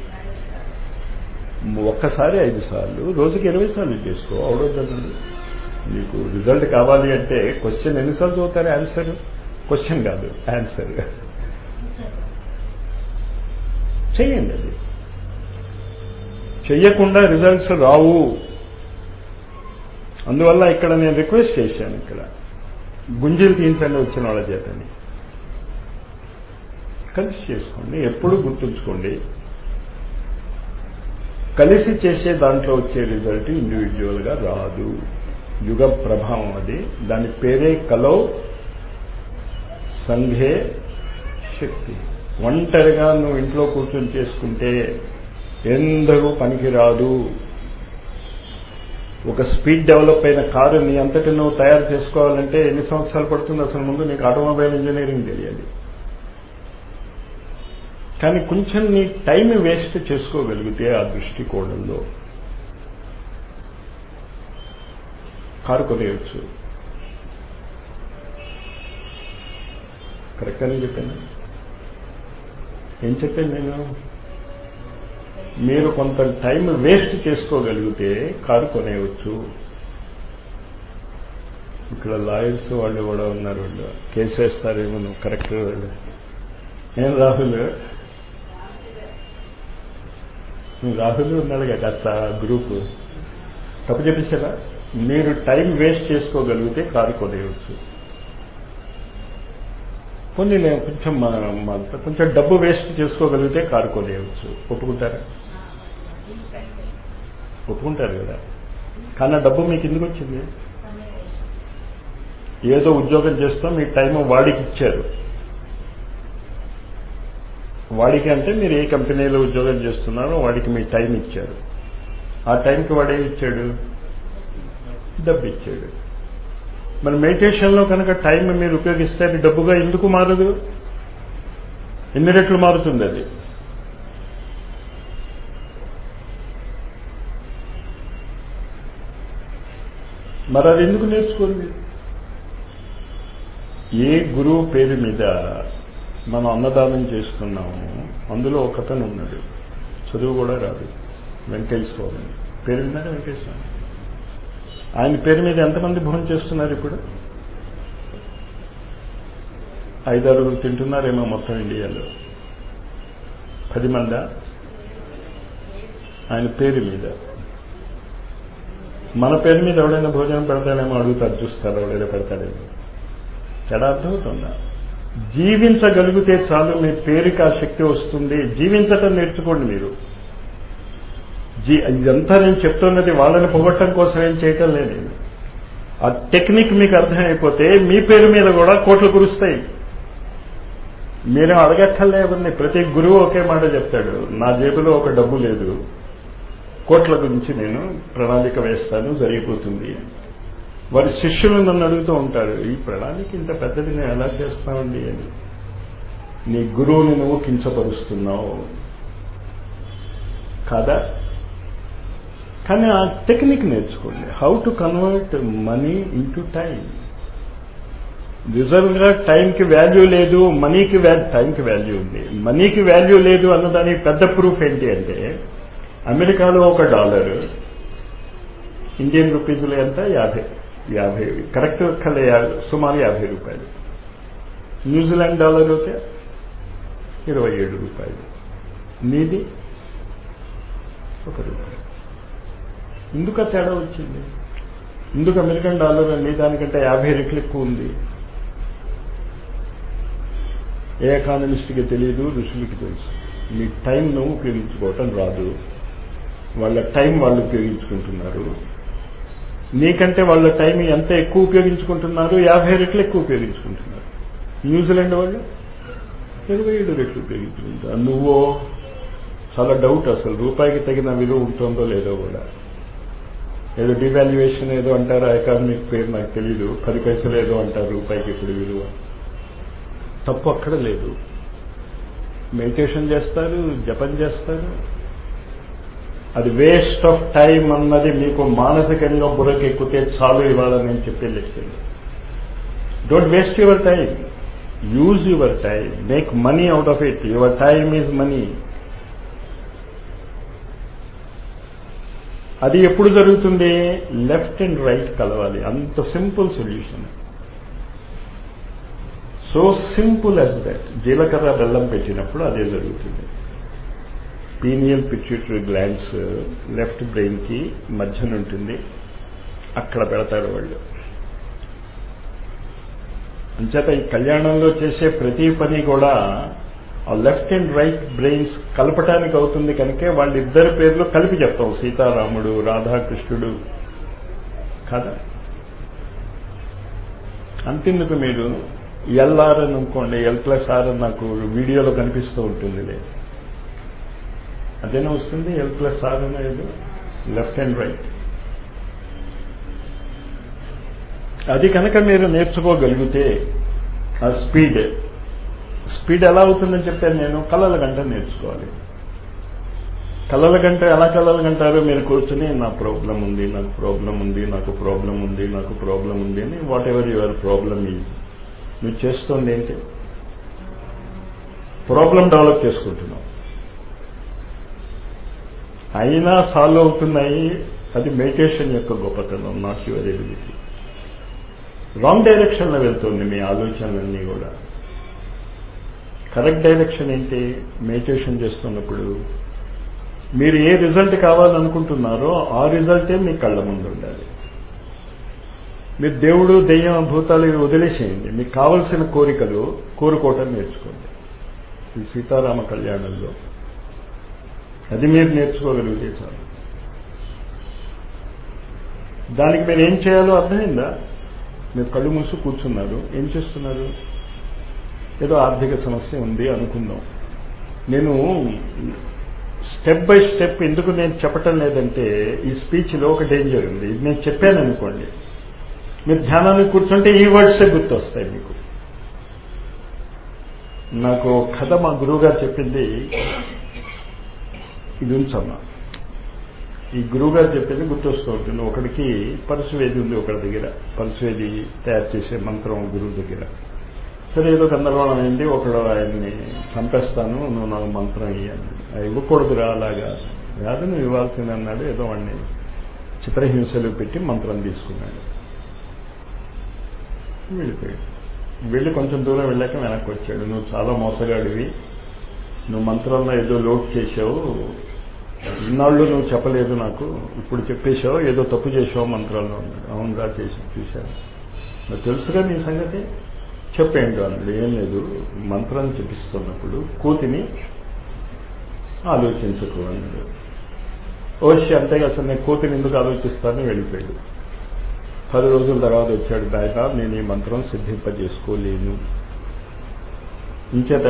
ఒక్కసారి ఐదు సార్లు రోజుకి ఇరవై సార్లు చేసుకో అవడొద్దండి మీకు రిజల్ట్ కావాలి అంటే క్వశ్చన్ ఎన్నిసార్లు చదువుతారు ఆన్సర్ క్వశ్చన్ కాదు ఆన్సర్ చెయ్యండి అది చెయ్యకుండా రిజల్ట్స్ రావు అందువల్ల ఇక్కడ నేను రిక్వెస్ట్ చేశాను ఇక్కడ గుంజీలు తీయించండి వచ్చిన వాళ్ళ చేతని కలిసి చేసుకోండి ఎప్పుడు గుర్తుంచుకోండి కలిసి చేసే దాంట్లో వచ్చే రిజల్ట్ ఇండివిజువల్గా రాదు యుగ ప్రభావం అది దాని పేరే కలో సంఘే శక్తి ఒంటరిగా నువ్వు ఇంట్లో కూర్చొని చేసుకుంటే ఎందరూ పనికిరాదు ఒక స్పీడ్ డెవలప్ అయిన కారు నీ అంతటి నువ్వు తయారు చేసుకోవాలంటే ఎన్ని సంవత్సరాలు పడుతుంది అసలు ముందు నీకు ఆటోమొబైల్ ఇంజనీరింగ్ తెలియాలి కానీ కొంచెం నీ టైం వేస్ట్ చేసుకోగలిగితే ఆ దృష్టికోణంలో కారు కొనేయచ్చు కరెక్ట్ అని చెప్పాను ఏం చెప్పాను నేను మీరు కొంత టైం వేస్ట్ చేసుకోగలిగితే కారు కొనేయవచ్చు ఇక్కడ లాయర్స్ వాళ్ళు కూడా ఉన్నారు వాళ్ళు కేసు వేస్తారేమో నువ్వు కరెక్ట్ ఏం రాహుల్ రాహుల్ ఉన్నాడుగా కాస్త గ్రూప్ తప్పు చెప్పేసారా మీరు టైం వేస్ట్ చేసుకోగలిగితే కారు కొనేయవచ్చు కొన్ని కొంచెం కొంచెం డబ్బు వేస్ట్ చేసుకోగలిగితే కారు కొనేయవచ్చు ఒప్పుకుంటారా ఒప్పుకుంటారు కదా కానీ ఆ డబ్బు మీకు ఎందుకు వచ్చింది ఏదో ఉద్యోగం చేస్తాం మీ టైం వాడికి ఇచ్చారు వాడికి అంటే మీరు ఏ కంపెనీలో ఉద్యోగం చేస్తున్నారో వాడికి మీ టైం ఇచ్చారు ఆ టైంకి వాడే ఇచ్చాడు డబ్బు ఇచ్చాడు మరి మెడిటేషన్లో కనుక టైం మీరు ఉపయోగిస్తే అది డబ్బుగా ఎందుకు మారదు ఎన్ని రెట్లు మారుతుంది అది మరి అది ఎందుకు నేర్చుకోండి ఏ గురువు పేరు మీద మనం అన్నదానం చేస్తున్నాము అందులో ఒకతను ఉన్నాడు చదువు కూడా రాదు వెంకయ్య స్వామి పేరు విన్నారా వెంకయ్య స్వామి ఆయన పేరు మీద ఎంతమంది భోజనం చేస్తున్నారు ఇప్పుడు ఐదారుగురు తింటున్నారేమో మొత్తం ఇండియాలో పది మందా ఆయన పేరు మీద మన పేరు మీద ఎవడైనా భోజనం పెడతాడేమో అడుగుతారు చూస్తారు ఎవడైనా పెడతాడేమో తేడా అర్థమవుతుందా జీవించగలిగితే చాలు మీ పేరుకి ఆ శక్తి వస్తుంది జీవించటం నేర్చుకోండి మీరు జీ ఇదంతా నేను చెప్తున్నది వాళ్ళని పొగట్టడం కోసం ఏం చేయటం లేదు ఆ టెక్నిక్ మీకు అర్థమైపోతే మీ పేరు మీద కూడా కోట్లు కురుస్తాయి మీరేం అడగక్కర్లే ఎవరిని ప్రతి గురువు ఒకే మాట చెప్తాడు నా జేబులో ఒక డబ్బు లేదు కోట్ల గురించి నేను ప్రణాళిక వేస్తాను జరిగిపోతుంది వారి శిష్యులు నన్ను అడుగుతూ ఉంటారు ఈ ప్రణాళిక ఇంత పెద్దది నేను ఎలా చేస్తామండి అని నీ గురువుని నువ్వు కించపరుస్తున్నావు కాదా కానీ ఆ టెక్నిక్ నేర్చుకోండి how to convert money into time రిజర్వ్గా టైంకి వాల్యూ లేదు మనీకి టైంకి వాల్యూ ఉంది మనీకి వాల్యూ లేదు అన్నదానికి పెద్ద ప్రూఫ్ ఏంటి అంటే అమెరికాలో ఒక డాలర్ ఇండియన్ రూపీస్లో ఎంత యాభై యాభై కరెక్ట్ కలే సుమారు యాభై రూపాయలు న్యూజిలాండ్ డాలర్ అయితే ఇరవై ఏడు రూపాయలు నీది ఒక రూపాయి ఎందుకు ఆ తేడా వచ్చింది ఎందుకు అమెరికన్ డాలర్ అండి దానికంటే యాభై రెట్లు ఎక్కువ ఉంది ఏ ఎకానమిస్ట్కి తెలియదు ఋషులకి తెలుసు మీ టైంను ఉపయోగించుకోవటం రాదు వాళ్ళ టైం వాళ్ళు ఉపయోగించుకుంటున్నారు నీకంటే వాళ్ళ టైం ఎంత ఎక్కువ ఉపయోగించుకుంటున్నారు యాభై రెట్లు ఎక్కువ ఉపయోగించుకుంటున్నారు న్యూజిలాండ్ వాళ్ళు ఇరవై ఏడు రెట్లు ఉపయోగించుకుంటారు నువ్వో చాలా డౌట్ అసలు రూపాయికి తగిన విలువ ఉంటుందో లేదో కూడా ఏదో డివాల్యుయేషన్ ఏదో అంటారు ఎకానమిక్ పేరు నాకు తెలీదు పది పైసలు ఏదో అంటారు రూపాయికి ఇప్పుడు విలువ తప్పు అక్కడ లేదు మెడిటేషన్ చేస్తారు జపం చేస్తారు అది వేస్ట్ ఆఫ్ టైం అన్నది మీకు మానసికంగా బుర్రకెక్కితే చాలు ఇవాళ నేను చెప్పే lecture don't waste your time use your time make money out of it your time is money అది ఎప్పుడు జరుగుతుంది లెఫ్ట్ అండ్ రైట్ కలవాలి అంత simple solution so simple as that జీలకర్ర బెల్లం పెట్టినప్పుడు అదే జరుగుతుంది పీనియల్ పిట్యూటరీ గ్లాండ్స్ లెఫ్ట్ బ్రెయిన్కి మధ్యన ఉంటుంది అక్కడ పెడతారు వాళ్ళు అంచేత ఈ కళ్యాణంలో చేసే ప్రతి పని కూడా ఆ లెఫ్ట్ అండ్ రైట్ బ్రెయిన్స్ కలపటానికి అవుతుంది కనుకే వాళ్ళిద్దరి పేర్లు కలిపి చెప్తాం సీతారాముడు రాధాకృష్ణుడు కదా అంతెందుకు మీరు ఎల్ఆర్ అని అనుకోండి ఎల్ ప్లస్ ఆర్ అని నాకు వీడియోలో కనిపిస్తూ ఉంటుంది అదేనా వస్తుంది ఎల్ ప్లస్ ఆర్ అనేది లెఫ్ట్ అండ్ రైట్ అది కనుక మీరు నేర్చుకోగలిగితే ఆ స్పీడ్ స్పీడ్ ఎలా అవుతుందని చెప్పాను నేను కళల గంట నేర్చుకోవాలి కళల గంట ఎలా కళల గంటారో మీరు కూర్చుని నా ప్రాబ్లం ఉంది నాకు ప్రాబ్లం ఉంది నాకు ప్రాబ్లం ఉంది నాకు ప్రాబ్లం ఉంది అని whatever your problem is నువ్వు చేస్తోంది ఏంటి ప్రాబ్లం డెవలప్ చేసుకుంటున్నావు అయినా సాల్వ్ అవుతున్నాయి అది మెడిటేషన్ యొక్క గొప్పతనం నాట్ యువర్ ఎబిలిటీ రాంగ్ డైరెక్షన్లో వెళ్తుంది మీ ఆలోచనలన్నీ కూడా కరెక్ట్ డైరెక్షన్ ఏంటి మెడిటేషన్ చేస్తున్నప్పుడు మీరు ఏ రిజల్ట్ కావాలనుకుంటున్నారో ఆ రిజల్టే మీ కళ్ళ ముందు ఉండాలి మీరు దేవుడు దెయ్యం భూతాలు ఇవి వదిలేసేయండి మీకు కావలసిన కోరికలు కోరుకోవటం నేర్చుకోండి ఈ సీతారామ కళ్యాణంలో అది మీరు నేర్చుకోగలిగితే చాలు దానికి మీరు ఏం చేయాలో అర్థమైందా మీరు కళ్ళు మూసు కూర్చున్నారు ఏం చేస్తున్నారు ఏదో ఆర్థిక సమస్య ఉంది అనుకుందాం నేను స్టెప్ బై స్టెప్ ఎందుకు నేను చెప్పటం లేదంటే ఈ స్పీచ్లో ఒక డేంజర్ ఉంది ఇది నేను చెప్పాను అనుకోండి మీరు ధ్యానానికి కూర్చుంటే ఈ వర్డ్సే గుర్తొస్తాయి మీకు నాకు కథ మా గురువుగారు చెప్పింది ఇది ఉంచమ్మా ఈ గురువుగారు చెప్పింది గుర్తొస్తూ ఉంటుంది ఒకడికి పరశువేది ఉంది ఒకటి దగ్గర పరశువేది తయారు చేసే మంత్రం గురువు దగ్గర సరే ఏదో గందరగోళం అయింది ఒకడు ఆయన్ని చంపేస్తాను నువ్వు నాకు మంత్రం ఇయ్యాను ఇవ్వకూడదురా అలాగా కాదు నువ్వు ఇవ్వాల్సింది అన్నాడు ఏదో వాడిని చిత్రహింసలు పెట్టి మంత్రం తీసుకున్నాడు వెళ్ళిపోయాడు వెళ్ళి కొంచెం దూరం వెళ్ళాక వెనక్కి వచ్చాడు నువ్వు చాలా మోసగాడివి నువ్వు మంత్రంలో ఏదో లోడ్ చేసావు ఇన్నాళ్ళు నువ్వు చెప్పలేదు నాకు ఇప్పుడు చెప్పేశావు ఏదో తప్పు చేసావు మంత్రాల్లో అన్నాడు అవునురా చేసి చూశాను నాకు తెలుసుగా నీ సంగతి చెప్పేయండి అన్నాడు ఏం లేదు మంత్రం చెప్పిస్తున్నప్పుడు కూతిని ఆలోచించకు అన్నాడు ఓషి అంతేగా అసలు నేను కూతుని ఎందుకు ఆలోచిస్తానని వెళ్ళిపోయాడు పది రోజుల తర్వాత వచ్చాడు నాయన నేను ఈ మంత్రం సిద్ధింపజేసుకోలేను ఇంచేత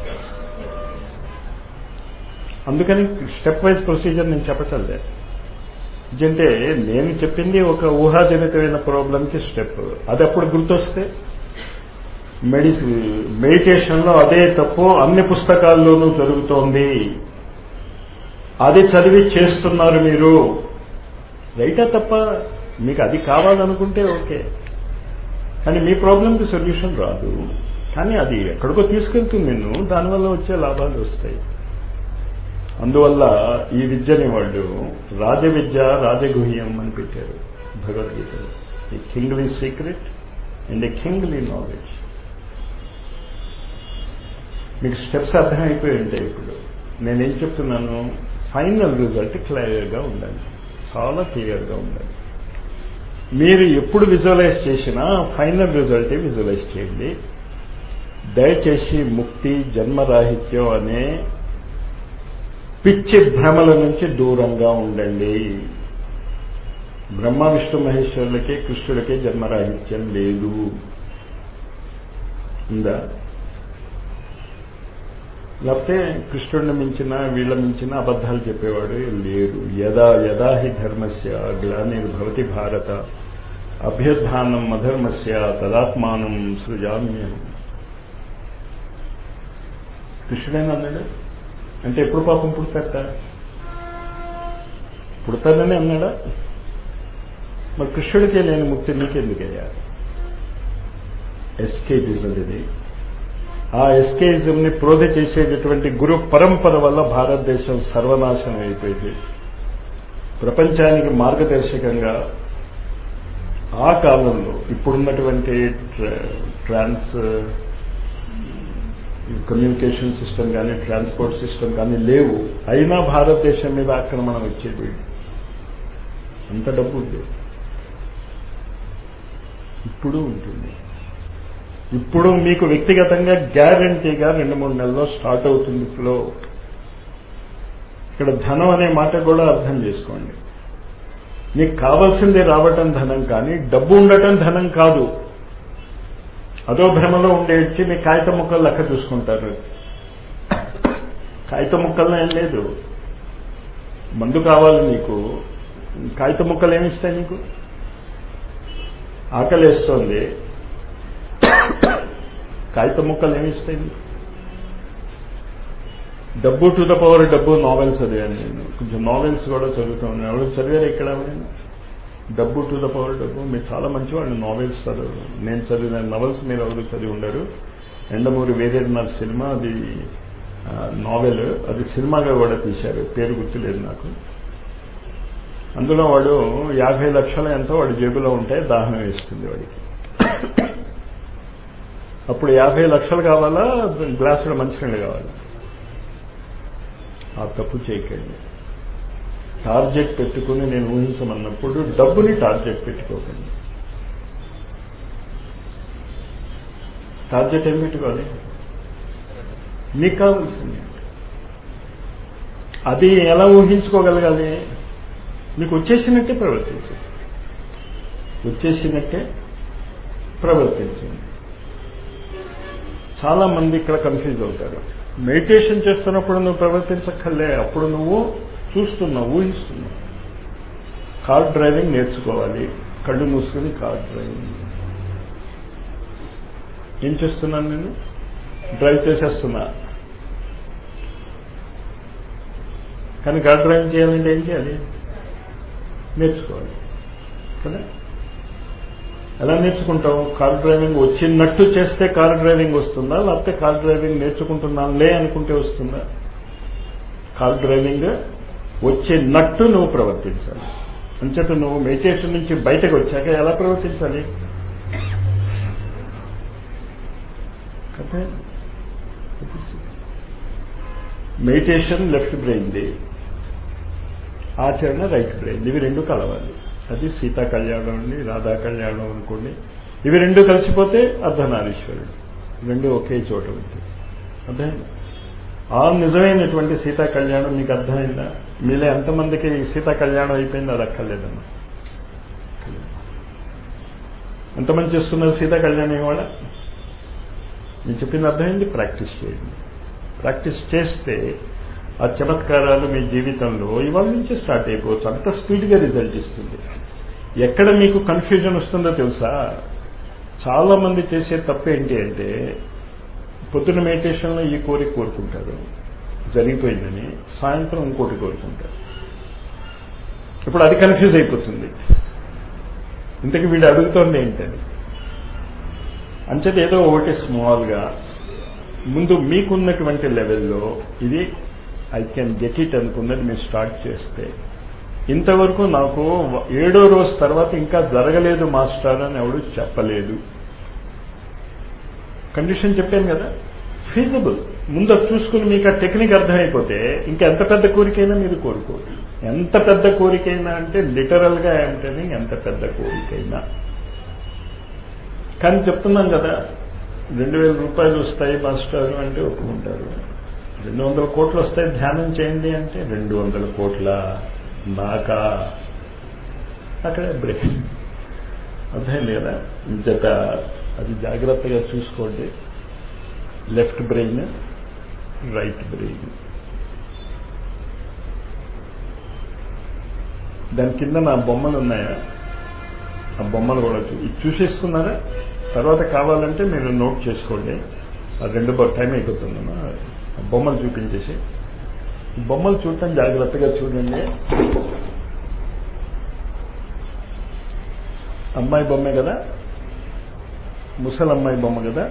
అందుకని స్టెప్ వైజ్ ప్రొసీజర్ నేను చెప్పటం లేదు అంటే నేను చెప్పింది ఒక ఊహాజనితమైన ప్రాబ్లంకి స్టెప్ అది అప్పుడు గుర్తొస్తే మెడిసి మెడిటేషన్లో అదే తప్పు అన్ని పుస్తకాల్లోనూ జరుగుతోంది అది చదివి చేస్తున్నారు మీరు రైటా తప్ప మీకు అది కావాలనుకుంటే ఓకే కానీ మీ ప్రాబ్లంకి సొల్యూషన్ రాదు కానీ అది ఎక్కడికో తీసుకెళ్తుంది నిన్ను దానివల్ల వచ్చే లాభాలు వస్తాయి అందువల్ల ఈ విద్యని వాళ్ళు రాజ విద్య రాజగుహ్యం అని పెట్టారు భగవద్గీతలో ఈ kingly secret and a kingly knowledge మీకు స్టెప్స్ అర్థమైపోయి ఉంటాయి ఇప్పుడు నేనేం చెప్తున్నాను ఫైనల్ రిజల్ట్ క్లియర్గా ఉండాలి చాలా క్లియర్గా ఉండాలి మీరు ఎప్పుడు విజువలైజ్ చేసినా ఫైనల్ రిజల్టే విజువలైజ్ చేయండి దయచేసి ముక్తి జన్మరాహిత్యం అనే పిచ్చి భ్రమల నుంచి దూరంగా ఉండండి బ్రహ్మ విష్ణు మహేశ్వరులకే కృష్ణుడికే జన్మరాహిత్యం లేదు ఉందా లేకపోతే కృష్ణుడిని మించిన వీళ్ళ మించిన అబద్ధాలు చెప్పేవాడు లేరు యదా యదా హి ధర్మస్య గ్లానిర్భవతి భారత అభ్యుత్నం అధర్మస్య తదాత్మానం సృజామ్యం కృష్ణుడేనా అన్నాడు అంటే ఎప్పుడు పాపం పుడతాట పుడతానని అన్నాడా మరి కృష్ణుడికే నేను ముక్తి నీకెందుకయ్యా ఎస్కేపిజం ఇది ఆ ఎస్కేయిజంని ప్రోధ చేసేటటువంటి గురు పరంపర వల్ల భారతదేశం సర్వనాశనం అయిపోయింది ప్రపంచానికి మార్గదర్శకంగా ఆ కాలంలో ఇప్పుడున్నటువంటి ట్రాన్స్ కమ్యూనికేషన్ సిస్టమ్ కానీ ట్రాన్స్పోర్ట్ సిస్టమ్ కానీ లేవు అయినా భారతదేశం మీద ఆక్రమణ వచ్చేది అంత డబ్బు ఉంది ఇప్పుడు ఉంటుంది ఇప్పుడు మీకు వ్యక్తిగతంగా గ్యారంటీగా రెండు మూడు నెలల్లో స్టార్ట్ అవుతుంది ఫ్లో ఇక్కడ ధనం అనే మాట కూడా అర్థం చేసుకోండి నీకు కావాల్సింది రావటం ధనం కానీ డబ్బు ఉండటం ధనం కాదు అదో భ్రమలో ఉండేసి మీ కాగిత ముక్కలు లెక్క చూసుకుంటారు కాగిత ముక్కల్లో ఏం లేదు మందు కావాలి నీకు కాగిత ముక్కలు ఏమిస్తాయి నీకు ఆకలి వేస్తోంది కాగిత ముక్కలు ఏమిస్తాయి నీకు డబ్బు టు ద పవర్ డబ్బు నావెల్స్ చదివాను నేను కొంచెం నావెల్స్ కూడా చదువుతాను ఎవరు చదివారు ఇక్కడ నేను డబ్బు టు ద పవర్ డబ్బు మీరు చాలా మంచివాళ్ళు నావెల్స్ చదవరు నేను చదివిన నవల్స్ మీరు ఎవరు చదివి ఉండరు ఎండమూరి వేరేనాథ్ సినిమా అది నావెల్ అది సినిమాగా కూడా తీశారు పేరు గుర్తులేదు నాకు అందులో వాడు యాభై లక్షల ఎంతో వాడి జేబులో ఉంటే దాహం వేస్తుంది వాడికి అప్పుడు యాభై లక్షలు కావాలా గ్లాసులో మంచినీళ్ళు కావాలా ఆ తప్పు చేయకండి టార్గెట్ పెట్టుకుని నేను ఊహించమన్నప్పుడు డబ్బుని టార్గెట్ పెట్టుకోకండి టార్గెట్ ఏం పెట్టుకోవాలి మీకు కావాల్సింది అది ఎలా ఊహించుకోగలగాలి మీకు వచ్చేసినట్టే ప్రవర్తించండి వచ్చేసినట్టే ప్రవర్తించండి చాలా మంది ఇక్కడ కన్ఫ్యూజ్ అవుతారు మెడిటేషన్ చేస్తున్నప్పుడు నువ్వు ప్రవర్తించక్కర్లే అప్పుడు నువ్వు చూస్తున్నావు ఊహిస్తున్నావు కార్ డ్రైవింగ్ నేర్చుకోవాలి కళ్ళు మూసుకుని కార్ డ్రైవింగ్ ఏం చేస్తున్నాను నేను డ్రైవ్ చేసేస్తున్నా కానీ కార్ డ్రైవింగ్ చేయాలంటే ఏం చేయాలి నేర్చుకోవాలి కదా ఎలా నేర్చుకుంటావు కార్ డ్రైవింగ్ వచ్చినట్టు చేస్తే కార్ డ్రైవింగ్ వస్తుందా లేకపోతే కార్ డ్రైవింగ్ నేర్చుకుంటున్నానులే అనుకుంటే వస్తుందా కార్ డ్రైవింగ్ వచ్చేనట్టు నువ్వు ప్రవర్తించాలి అంచేత నువ్వు మెడిటేషన్ నుంచి బయటకు వచ్చాక ఎలా ప్రవర్తించాలి మెడిటేషన్ లెఫ్ట్ బ్రెయిన్ది ఆచరణ రైట్ బ్రెయిన్ ఇవి రెండు కలవాలి అది సీతా కళ్యాణం అండి రాధా కళ్యాణం అనుకోండి ఇవి రెండు కలిసిపోతే అర్ధనారీశ్వరుడు రెండు ఒకే చోట ఉంటుంది అర్థమైందా ఆ నిజమైనటువంటి సీతా కళ్యాణం మీకు అర్థమైందా మీలో ఎంతమందికి సీతా కళ్యాణం అయిపోయింది అది అక్కర్లేదమ్మా ఎంతమంది చేస్తున్నారు సీతా కళ్యాణం ఇవాళ నేను చెప్పింది అర్థమైంది ప్రాక్టీస్ చేయండి ప్రాక్టీస్ చేస్తే ఆ చమత్కారాలు మీ జీవితంలో ఇవాళ నుంచి స్టార్ట్ అయిపోవచ్చు అంత స్పీడ్గా రిజల్ట్ ఇస్తుంది ఎక్కడ మీకు కన్ఫ్యూజన్ వస్తుందో తెలుసా చాలా మంది చేసే తప్పు ఏంటి అంటే పొద్దున మెడిటేషన్లో ఈ కోరిక కోరుకుంటారు జరిగిపోయిందని సాయంత్రం ఇంకోటి కోరుకుంటారు ఇప్పుడు అది కన్ఫ్యూజ్ అయిపోతుంది ఇంతకు వీడు అడుగుతోంది ఏంటని అంచేత ఏదో ఒకటి స్మాల్గా ముందు మీకున్నటువంటి లెవెల్లో ఇది ఐ కెన్ గెట్ ఇట్ అనుకున్నది మీరు స్టార్ట్ చేస్తే ఇంతవరకు నాకు ఏడో రోజు తర్వాత ఇంకా జరగలేదు మాస్టర్ అని ఎవడు చెప్పలేదు కండిషన్ చెప్పాను కదా ఫీజబుల్ ముందు అది చూసుకుని మీకు ఆ టెక్నిక్ అర్థమైపోతే ఇంకా ఎంత పెద్ద కోరికైనా మీరు కోరుకోరు ఎంత పెద్ద కోరికైనా అంటే లిటరల్గా ఏమిటని ఎంత పెద్ద కోరికైనా కానీ చెప్తున్నాం కదా రెండు వేల రూపాయలు వస్తాయి మాస్టర్ అంటే ఒప్పుకుంటారు రెండు వందల కోట్లు వస్తాయి ధ్యానం చేయండి అంటే రెండు వందల కోట్ల నాకా అక్కడే బ్రేక్ అర్థమైంది కదా ఇంతట అది జాగ్రత్తగా చూసుకోండి లెఫ్ట్ బ్రెయిన్ రైట్ బ్రెయిన్ దాని కింద నా బొమ్మలు ఉన్నాయా ఆ బొమ్మలు కూడా ఇది చూసేసుకున్నారా తర్వాత కావాలంటే మీరు నోట్ చేసుకోండి ఆ రెండు టైం అయిపోతుందమ్మా ఆ బొమ్మలు చూపించేసి బొమ్మలు చూడటం జాగ్రత్తగా చూడండి అమ్మాయి బొమ్మే కదా ముసలమ్మాయి బొమ్మ కదా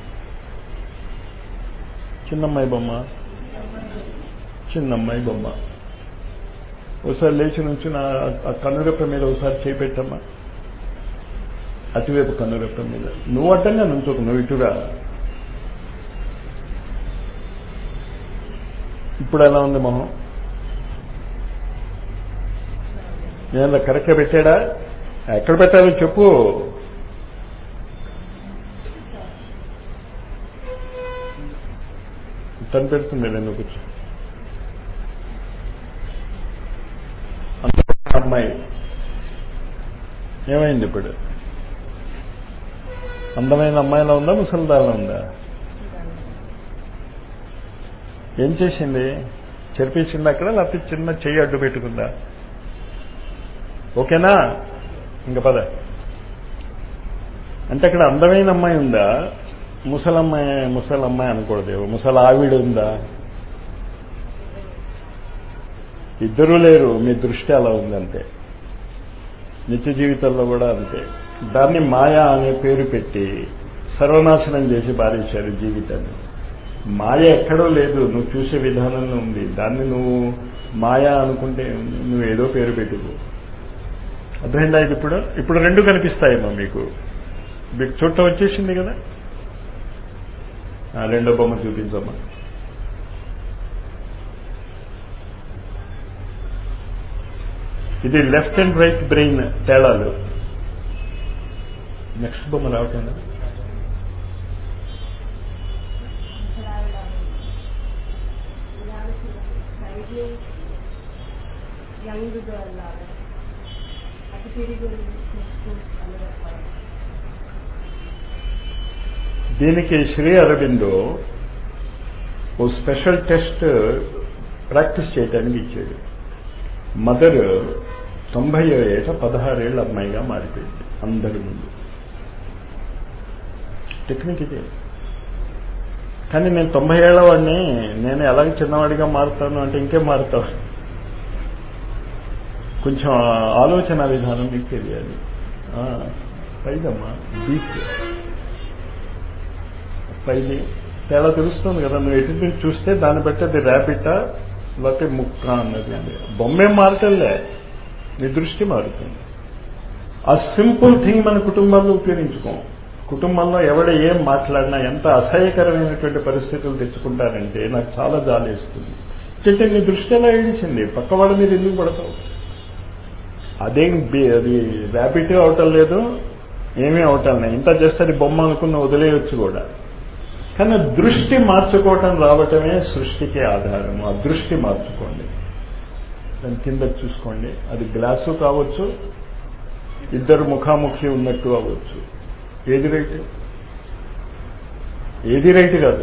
చిన్నమ్మాయి బొమ్మ చిన్నమ్మాయి బొమ్మ ఒకసారి లేచి నుంచి ఆ కనురెప్ప మీద ఒకసారి చేపెట్టమ్మా అటువైపు కన్నురెప్ప మీద నువ్వు అడ్డంగా నుంచోకు నువ్వు ఇటుగా ఇప్పుడు ఎలా ఉంది మొహం నేను కరెక్ట్గా పెట్టాడా ఎక్కడ పెట్టాలో చెప్పు తను పెడుతుంది నేను కూర్చో అమ్మాయి ఏమైంది ఇప్పుడు అందమైన అమ్మాయిలా ఉందా ముసలిదాలా ఉందా ఏం చేసింది చెరిపించింది అక్కడ లేకపోతే చిన్న చెయ్యి అడ్డు పెట్టుకుందా ఓకేనా ఇంక పద అంటే అక్కడ అందమైన అమ్మాయి ఉందా ముసలమ్మాయి ముసలమ్మాయి అనకూడదు ముసల ఆవిడ ఉందా ఇద్దరూ లేరు మీ దృష్టి అలా ఉందంతే నిత్య జీవితంలో కూడా అంతే దాన్ని మాయా అనే పేరు పెట్టి సర్వనాశనం చేసి పారేశారు జీవితాన్ని మాయ ఎక్కడో లేదు నువ్వు చూసే విధానంలో ఉంది దాన్ని నువ్వు మాయా అనుకుంటే నువ్వు ఏదో పేరు పెట్టుకో అర్థమైందా ఇది ఇప్పుడు ఇప్పుడు రెండు కనిపిస్తాయేమో మీకు మీకు చుట్టం వచ్చేసింది కదా రెండో బొమ్మ చూపించమ్మా ఇది లెఫ్ట్ అండ్ రైట్ బ్రెయిన్ తేడాలు నెక్స్ట్ బొమ్మ రావటం యంగ్ గర్ల్ లాగా అటు తిరిగి చూస్తూ అందరూ దీనికి శ్రీ అరబిందో ఓ స్పెషల్ టెస్ట్ ప్రాక్టీస్ చేయడానికి ఇచ్చాడు మదర్ తొంభై ఏట పదహారేళ్ల అమ్మాయిగా మారిపోయింది అందరి ముందు టెక్నిక్ ఇదే కానీ నేను తొంభై ఏళ్ల వాడిని నేను ఎలాగ చిన్నవాడిగా మారుతాను అంటే ఇంకేం మారుతావు కొంచెం ఆలోచన విధానం మీకు తెలియాలి పైదమ్మా డీప్ పైది తేడా తెలుస్తుంది కదా నువ్వు ఎటు నుంచి చూస్తే దాన్ని బట్టి అది ర్యాబిటా లేకపోతే ముక్క అన్నది బొమ్మే మారటంలే నీ దృష్టి మారుతుంది ఆ సింపుల్ థింగ్ మన కుటుంబాల్లో ఉపయోగించుకోం కుటుంబంలో ఎవడ ఏం మాట్లాడినా ఎంత అసహ్యకరమైనటువంటి పరిస్థితులు తెచ్చుకుంటారంటే నాకు చాలా జాలేస్తుంది అంటే నీ దృష్టి ఎలా ఏడిచింది పక్క వాళ్ళ మీద ఎందుకు పడతావు అదేం అది ర్యాపిడ్ అవటం లేదు ఏమీ అవటం లేదు ఇంత చేస్తే అది బొమ్మ అనుకున్న వదిలేయొచ్చు కూడా కానీ దృష్టి మార్చుకోవటం రావటమే సృష్టికి ఆధారము ఆ దృష్టి మార్చుకోండి దాని కింద చూసుకోండి అది గ్లాసు కావచ్చు ఇద్దరు ముఖాముఖి ఉన్నట్టు అవ్వచ్చు ఏది రైట్ ఏది రైట్ కాదు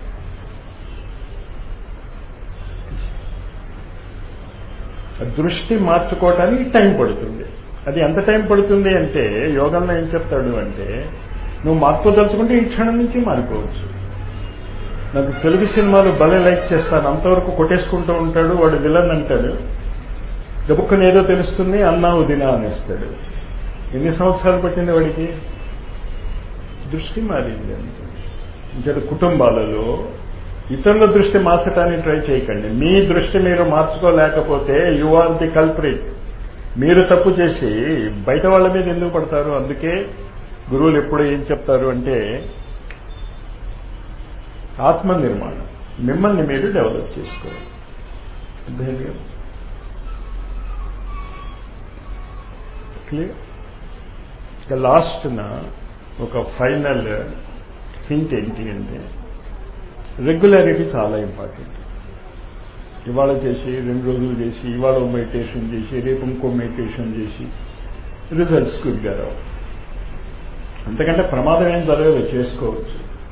దృష్టి మార్చుకోవటానికి టైం పడుతుంది అది ఎంత టైం పడుతుంది అంటే యోగంలో ఏం చెప్తాడు అంటే నువ్వు మార్పు తలుచుకుంటే ఈ క్షణం నుంచి మారిపోవచ్చు నాకు తెలుగు సినిమాలు భలే లైక్ చేస్తాను అంతవరకు కొట్టేసుకుంటూ ఉంటాడు వాడు విలన్ అంటాడు గబుక్కని ఏదో తెలుస్తుంది అన్నా ఉదినా అనేస్తాడు ఎన్ని సంవత్సరాలు పట్టింది వాడికి దృష్టి మారింది అంటే ఇంకా కుటుంబాలలో ఇతరుల దృష్టి మార్చడానికి ట్రై చేయకండి మీ దృష్టి మీరు మార్చుకోలేకపోతే యు ఆర్ ది కల్ప్రిట్ మీరు తప్పు చేసి బయట వాళ్ళ మీద ఎందుకు పడతారు అందుకే గురువులు ఎప్పుడు ఏం చెప్తారు అంటే ఆత్మ నిర్మాణం మిమ్మల్ని మీరు డెవలప్ చేసుకోవాలి అర్థమైంది క్లియర్ ఇక లాస్ట్న ఒక ఫైనల్ హింట్ ఏంటి అంటే రెగ్యులారిటీ చాలా ఇంపార్టెంట్ ఇవాళ చేసి రెండు రోజులు చేసి ఇవాళ మెడిటేషన్ చేసి రేపు ఇంకో మెడిటేషన్ చేసి రిజల్ట్స్ గుడ్గా రావు అంతకంటే ప్రమాదం ఏం జరగదు చేసుకోవచ్చు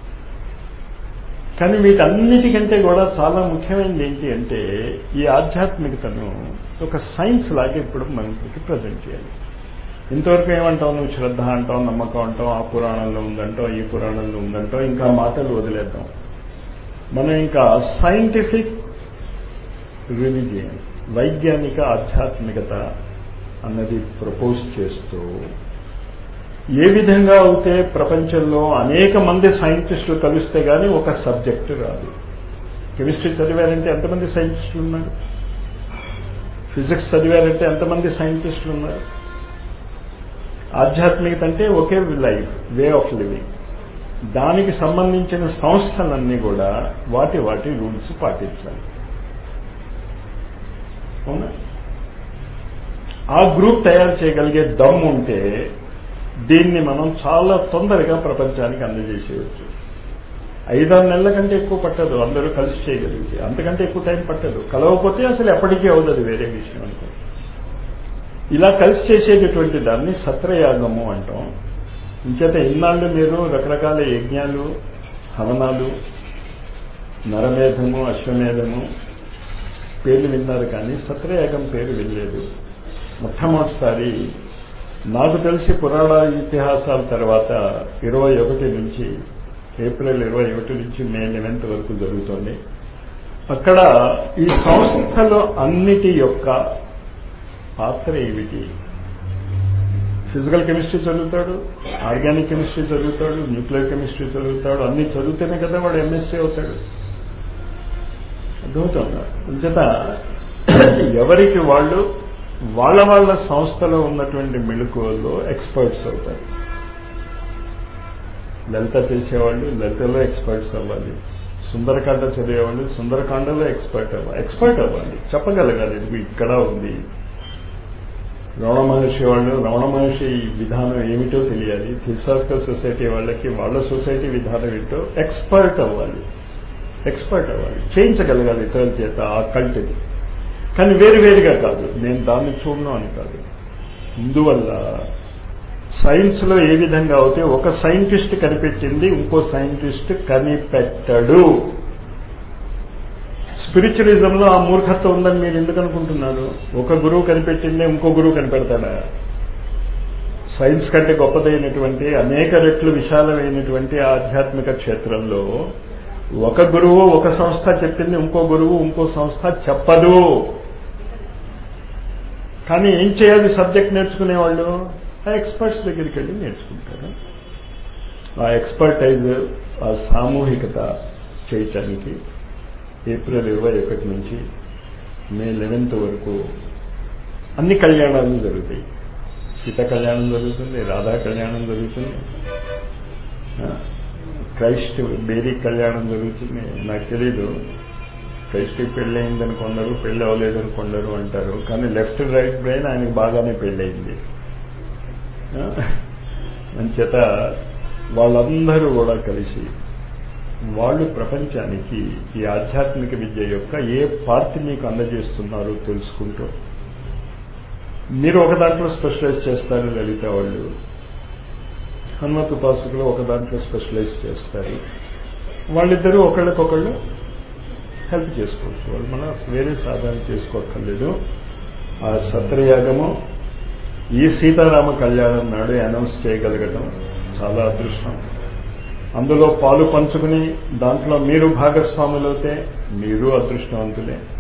కానీ వీటన్నిటికంటే కూడా చాలా ముఖ్యమైనది ఏంటి అంటే ఈ ఆధ్యాత్మికతను ఒక సైన్స్ లాగా ఇప్పుడు మనకి ప్రజెంట్ చేయాలి ఇంతవరకు ఏమంటావు నువ్వు శ్రద్ధ అంటావు నమ్మకం అంటావు ఆ పురాణంలో ఉందంటావు ఈ పురాణంలో ఉందంటావు ఇంకా మాటలు వదిలేద్దాం మనం ఇంకా సైంటిఫిక్ రిలీజియన్ వైజ్ఞానిక ఆధ్యాత్మికత అన్నది ప్రపోజ్ చేస్తూ ఏ విధంగా అయితే ప్రపంచంలో అనేక మంది సైంటిస్టులు కలిస్తే గానీ ఒక సబ్జెక్టు రాదు కెమిస్ట్రీ చదివారంటే ఎంతమంది సైంటిస్టులు ఉన్నారు ఫిజిక్స్ చదివారంటే ఎంతమంది సైంటిస్టులు ఉన్నారు ఆధ్యాత్మికత అంటే ఒకే లైఫ్ వే ఆఫ్ లివింగ్ దానికి సంబంధించిన సంస్థలన్నీ కూడా వాటి వాటి రూల్స్ పాటించాలి అవునా ఆ గ్రూప్ తయారు చేయగలిగే దమ్ ఉంటే దీన్ని మనం చాలా తొందరగా ప్రపంచానికి అందజేసేయచ్చు ఐదారు నెలల కంటే ఎక్కువ పట్టదు అందరూ కలిసి చేయగలిగితే అంతకంటే ఎక్కువ టైం పట్టదు కలవకపోతే అసలు ఎప్పటికీ అవుతుంది వేరే విషయం అనుకో ఇలా కలిసి చేసేటటువంటి దాన్ని సత్రయాగము అంటాం ఇంచేత ఇన్నాళ్ళు మీరు రకరకాల యజ్ఞాలు హవనాలు నరమేధము అశ్వమేధము పేర్లు విన్నారు కానీ సత్రయాగం పేరు వినలేదు మొట్టమొదటిసారి నాకు తెలిసి పురాణ ఇతిహాసాల తర్వాత ఇరవై ఒకటి నుంచి ఏప్రిల్ ఇరవై ఒకటి నుంచి మే లెవెన్త్ వరకు జరుగుతుంది అక్కడ ఈ సంస్థలో అన్నిటి యొక్క పాత్ర ఏమిటి ఫిజికల్ కెమిస్ట్రీ చదువుతాడు ఆర్గానిక్ కెమిస్ట్రీ చదువుతాడు న్యూక్లియర్ కెమిస్ట్రీ చదువుతాడు అన్ని చదివితేనే కదా వాడు ఎంఎస్సీ అవుతాడు అర్థమవుతుందా అంచేత ఎవరికి వాళ్ళు వాళ్ళ వాళ్ళ సంస్థలో ఉన్నటువంటి మెళుకువల్లో ఎక్స్పర్ట్స్ అవుతారు లలిత చేసేవాళ్ళు లలితలో ఎక్స్పర్ట్స్ అవ్వాలి సుందరకాండ చదివేవాళ్ళు సుందరకాండలో ఎక్స్పర్ట్ అవ్వాలి ఎక్స్పర్ట్ అవ్వాలి చెప్పగలగాలి ఇది ఇక్కడ ఉంది రమణ మహర్షి వాళ్ళు రమణ మహర్షి విధానం ఏమిటో తెలియాలి థిసాఫికల్ సొసైటీ వాళ్ళకి వాళ్ళ సొసైటీ విధానం ఏంటో ఎక్స్పర్ట్ అవ్వాలి ఎక్స్పర్ట్ అవ్వాలి చేయించగలగాలి ఇతరుల చేత ఆ కల్ట్ని కానీ వేరు వేరుగా కాదు నేను దాన్ని చూడను అని కాదు ఇందువల్ల సైన్స్లో ఏ విధంగా అవుతే ఒక సైంటిస్ట్ కనిపెట్టింది ఇంకో సైంటిస్ట్ కనిపెట్టడు స్పిరిచువలిజంలో ఆ మూర్ఖత్వం ఉందని మీరు ఎందుకు అనుకుంటున్నారు ఒక గురువు కనిపెట్టిందే ఇంకో గురువు కనిపెడతాడా సైన్స్ కంటే గొప్పదైనటువంటి అనేక రెట్లు విశాలమైనటువంటి ఆధ్యాత్మిక క్షేత్రంలో ఒక గురువు ఒక సంస్థ చెప్పింది ఇంకో గురువు ఇంకో సంస్థ చెప్పదు కానీ ఏం చేయాలి సబ్జెక్ట్ నేర్చుకునేవాళ్ళు ఆ ఎక్స్పర్ట్స్ దగ్గరికి వెళ్ళి నేర్చుకుంటారు ఆ ఎక్స్పర్టైజ్ ఆ సామూహికత చేయటానికి ఏప్రిల్ ఇరవై ఒకటి నుంచి మే లెవెన్త్ వరకు అన్ని కళ్యాణాలు జరుగుతాయి సీత కళ్యాణం జరుగుతుంది రాధా కళ్యాణం జరుగుతుంది క్రైస్ట్ బేరీ కళ్యాణం జరుగుతుంది నాకు తెలీదు క్రైస్ట్కి పెళ్ళి అయిందని కొందరు పెళ్ళి అవ్వలేదని కొందరు అంటారు కానీ లెఫ్ట్ రైట్ బ్రెయిన్ ఆయనకి బాగానే పెళ్ళయింది అంచేత వాళ్ళందరూ కూడా కలిసి వాళ్ళు ప్రపంచానికి ఈ ఆధ్యాత్మిక విద్య యొక్క ఏ పార్టీ మీకు అందజేస్తున్నారో తెలుసుకుంటూ మీరు ఒక దాంట్లో స్పెషలైజ్ చేస్తారు లలిత వాళ్ళు హనుమత్ ఉపాసకులు ఒక దాంట్లో స్పెషలైజ్ చేస్తారు వాళ్ళిద్దరూ ఒకళ్ళకొకళ్ళు హెల్ప్ చేసుకోవచ్చు వాళ్ళు మన వేరే సాధన చేసుకోక్కర్లేదు ఆ సత్రయాగము ఈ సీతారామ కళ్యాణం నాడు అనౌన్స్ చేయగలగటం చాలా అదృష్టం అందులో పాలు పంచుకుని దాంట్లో మీరు భాగస్వాములవుతే మీరు అదృష్టవంతులే